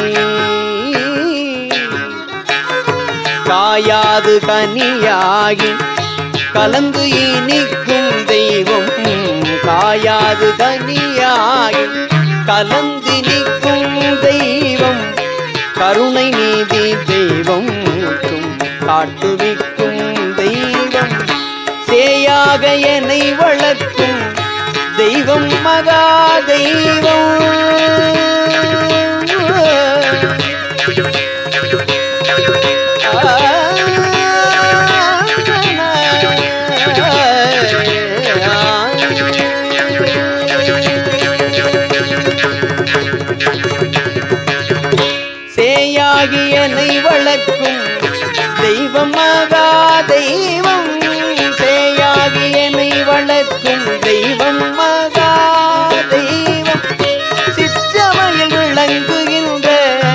காயாது கனியாகி கலந்து இனிக்கும் தெய்வம் காயாது கனியாகி கலந்து நிற்கும் தெய்வம் கருணை நீதி தெய்வம் காட்டுவிக்கும் தெய்வம் சேயாக என்னை வளர்க்கும் தெய்வம் மகா தெய்வம் சேயாகி என்னை வளர்க்கும் தெய்வம் மகா தெய்வம் சேயாகி என்னை வளர்க்கும் தெய்வம் மகா தெய்வம் சிற்றமையில் விளங்குகின்ற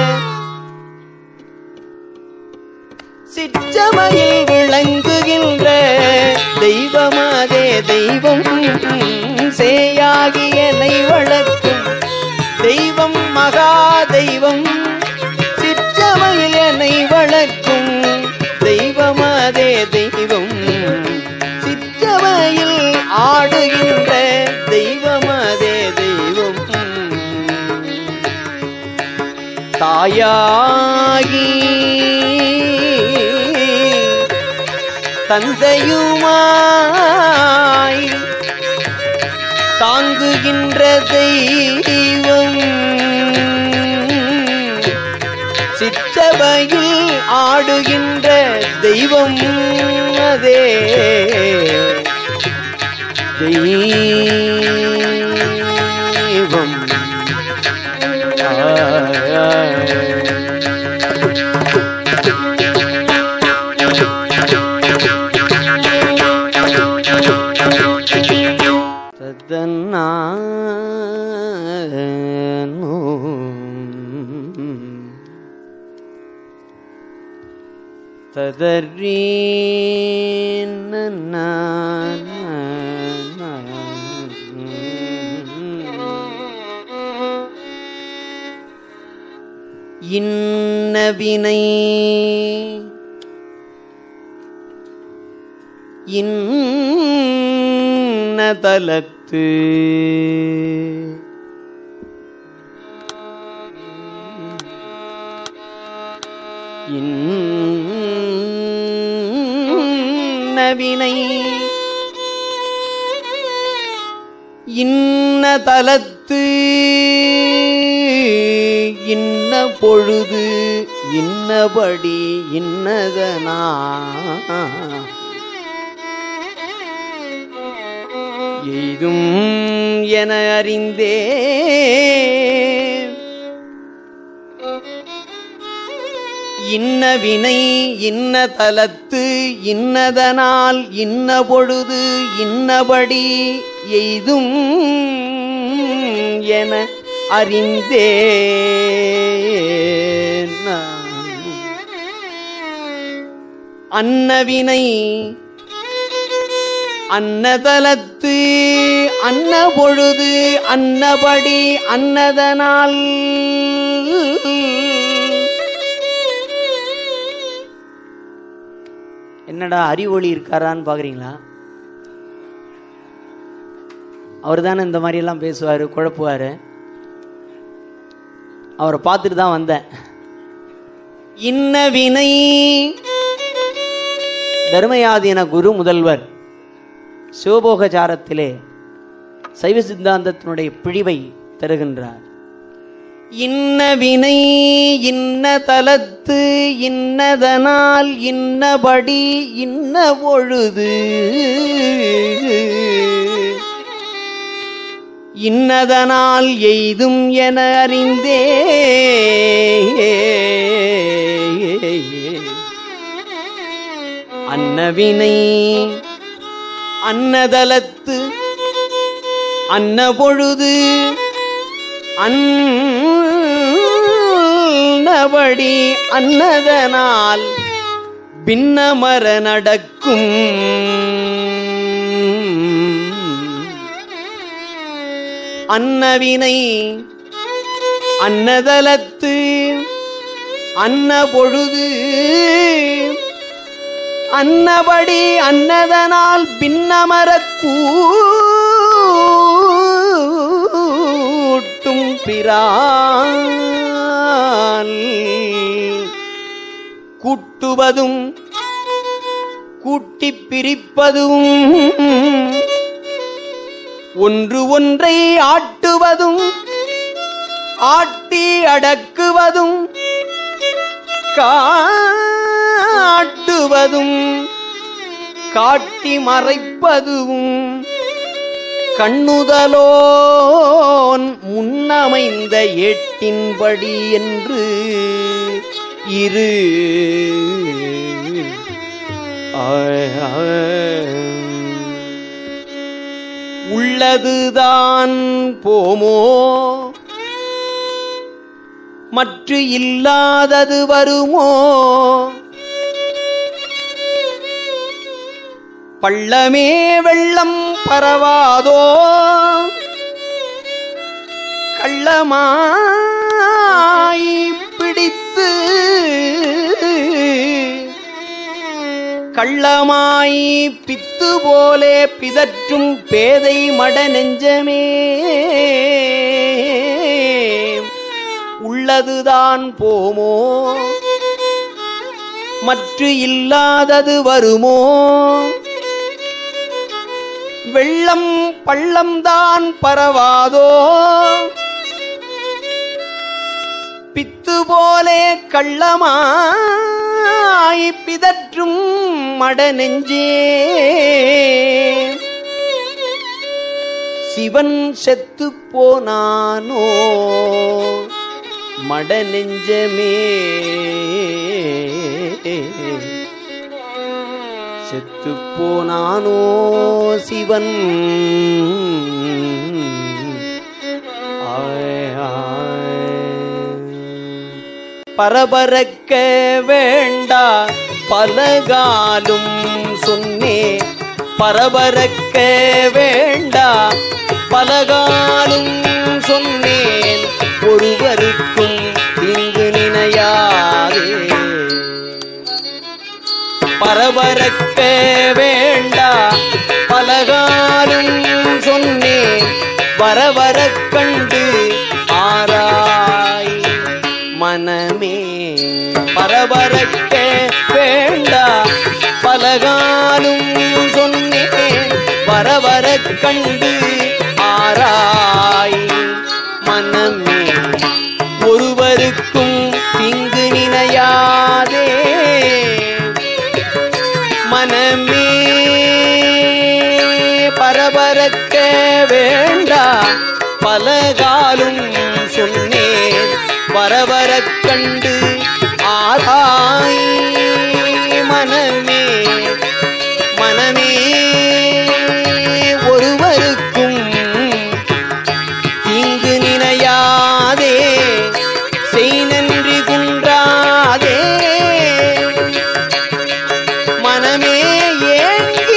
சிற்றமையில் விளங்குகின்ற தெய்வமாதே தெய்வம் சேயாகி என்னை வளர்க்கும் தெய்வம் மகா தெய்வம் சிற்றமையில் என்னை வளர்க்கும் தெய்வமாதே தெய்வம் சிற்றமையில் ஆடுகின்ற தெய்வமாதே தெய்வம் தாயாகி தந்தையுமாய் தாங்குகின்ற தெய்வம் சிற்றவையில் ஆடுகின்ற தெய்வம் அதே தெய்வம் ஆ தத்தன்னா ததறி இன்னவினை இன்னதலத்து இன்னவினை இன்ன தலத்து இன்ன பொழுது இன்னபடி இன்னதனா எய்தும் என அறிந்தே இன்ன வினை இன்ன தலத்து இன்னதனால் இன்ன பொழுது இன்னபடி எய்தும் என அறிந்தே அன்னவினை அன்னதலத்து அன்ன பொழுது அன்னபடி அன்னதனால் என்னடா அறிவொளி இருக்காரான்னு பாக்குறீங்களா அவர் தானே இந்த மாதிரி எல்லாம் பேசுவாரு குழப்புவாரு அவரை பார்த்துட்டு தான் வந்தேன் இன்ன வினை தர்மயாதீன குரு முதல்வர் சிவபோகச்சாரத்திலே சைவ சித்தாந்தத்தினுடைய பிழிவை தருகின்றார் இன்ன வினை இன்ன தலத்து இன்னதனால் இன்னபடி இன்ன பொழுது இன்னதனால் எய்தும் என அறிந்தே அன்னவினை அன்னதலத்து அன்ன பொழுது அன்னபடி அன்னதனால் பின்னமர நடக்கும் அன்னவினை அன்னதலத்து அன்ன பொழுது அன்னபடி அன்னதனால் பின்னமரக் கூட்டும் பிரான் கூட்டுவதும் கூட்டிப் பிரிப்பதும் ஒன்று ஒன்றை ஆட்டுவதும் ஆட்டி அடக்குவதும் காட்டுவதும் காட்டி மறைப்பதும் கண்ணுதலோன் முன்னமைந்த ஏட்டின்படி என்று இரு ஆய், ஆய். உள்ளதுதான் போமோ மற்ற இல்லாதது வருமோ பள்ளமே வெள்ளம் பரவாதோ கள்ளமாய் பிடித்து கள்ளமாய் பித்து போலே பிதற்றும் பேதை மட நெஞ்சமே உள்ளதுதான் போமோ மற்ற இல்லாதது வருமோ வெள்ளம் பள்ளம்தான் பரவாதோ பித்து போலே கள்ளமாய் பிதற்றும் மட நெஞ்சே சிவன் செத்து போனானோ மட நெஞ்சமே செத்து போனானோ சிவன் ஆய், ஆய். பரபரக்க வேண்டா பலகாலும் சொன்னே பரபரக்க வேண்டா பலகாலும் சொன்னேன் ஒருவருக்கும் இங்கு நினையாதே பரபரக்க வேண்டா பலகாலும் சொன்னேன் வரவரக் கண்டு ஆராய் மனமே பரபரக்க வேண்டா பலகாலும் சொன்னேன் வரவரக் கண்டு ஆராய் மனமே ஒருவருக்கும் இங்கு நினையாதே மனமே பரபரக்க வேண்டா பலகாலும் சொன்னேன் வரவரக் கண்டு ஆராய் மனமே மனமே ஒருவருக்கும் இங்கு நினையாதே செய் நன்றி குன்றாதே மனமே ஏங்கி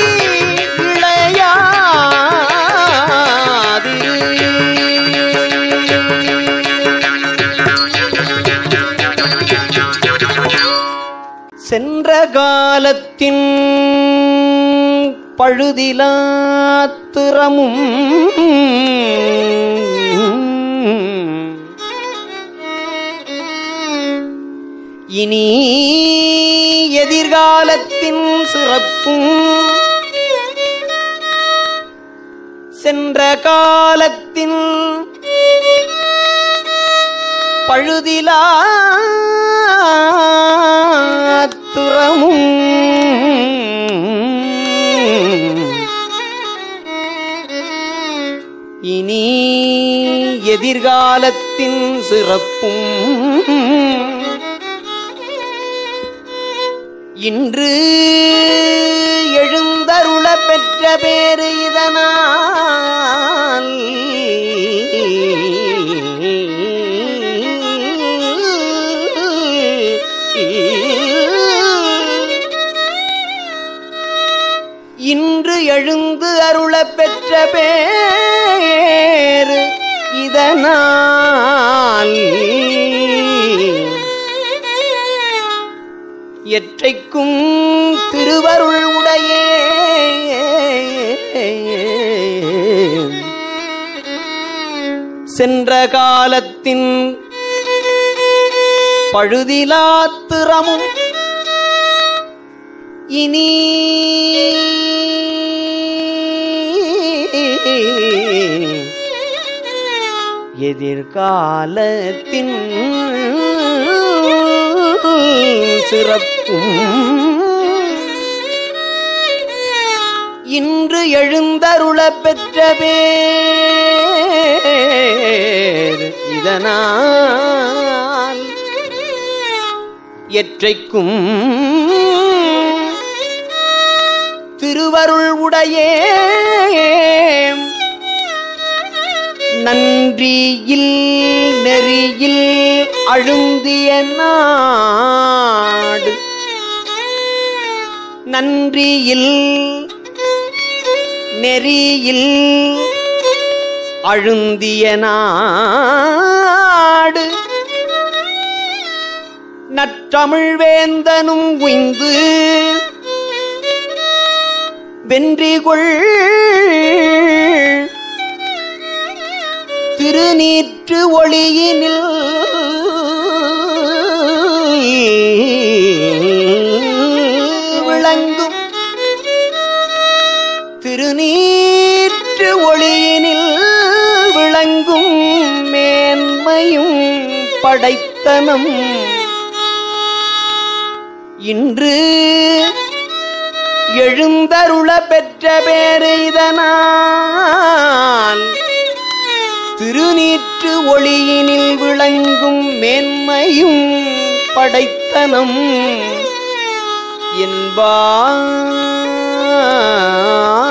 இளையாது சென்ற காலத்தின் பழுதிலாத்திரமும் இனி எதிர்காலத்தின் சிறப்பும் சென்ற காலத்தின் பழுதிலா துறமும் இனி எதிர்காலத்தின் சிறப்பும் இன்று எழுந்தருள பெற்ற பேரு இதனால் இன்று எழுந்து அருள பெற்ற பேரு இதனால் எற்றைக்கும் திருவருள் உடையே சென்ற காலத்தின் பழுதிலாத்திரமும் இனி எதிர்காலத்தின் சிறப்பும் இன்று எழுந்தருள பெற்ற பேர் இதனால் எற்றைக்கும் திருவருள் உடையே நன்றியில் நெறியில் அழுந்திய நாடு நன்றியில் நெறியில் அழுந்திய நாடு நற்றமிழ் வேந்தனும் உய்ந்து வென்றிகொள் திருநீற்று ஒளியினில் விளங்கும் திருநீற்று ஒளியினில் விளங்கும் மேன்மையும் படைத்தனம் இன்று எழுந்தருள பெற்ற பேரு இதனால் திருநீற்று ஒளியினில் விளங்கும் மேன்மையும் படைத்தனம் என்பார் ஆ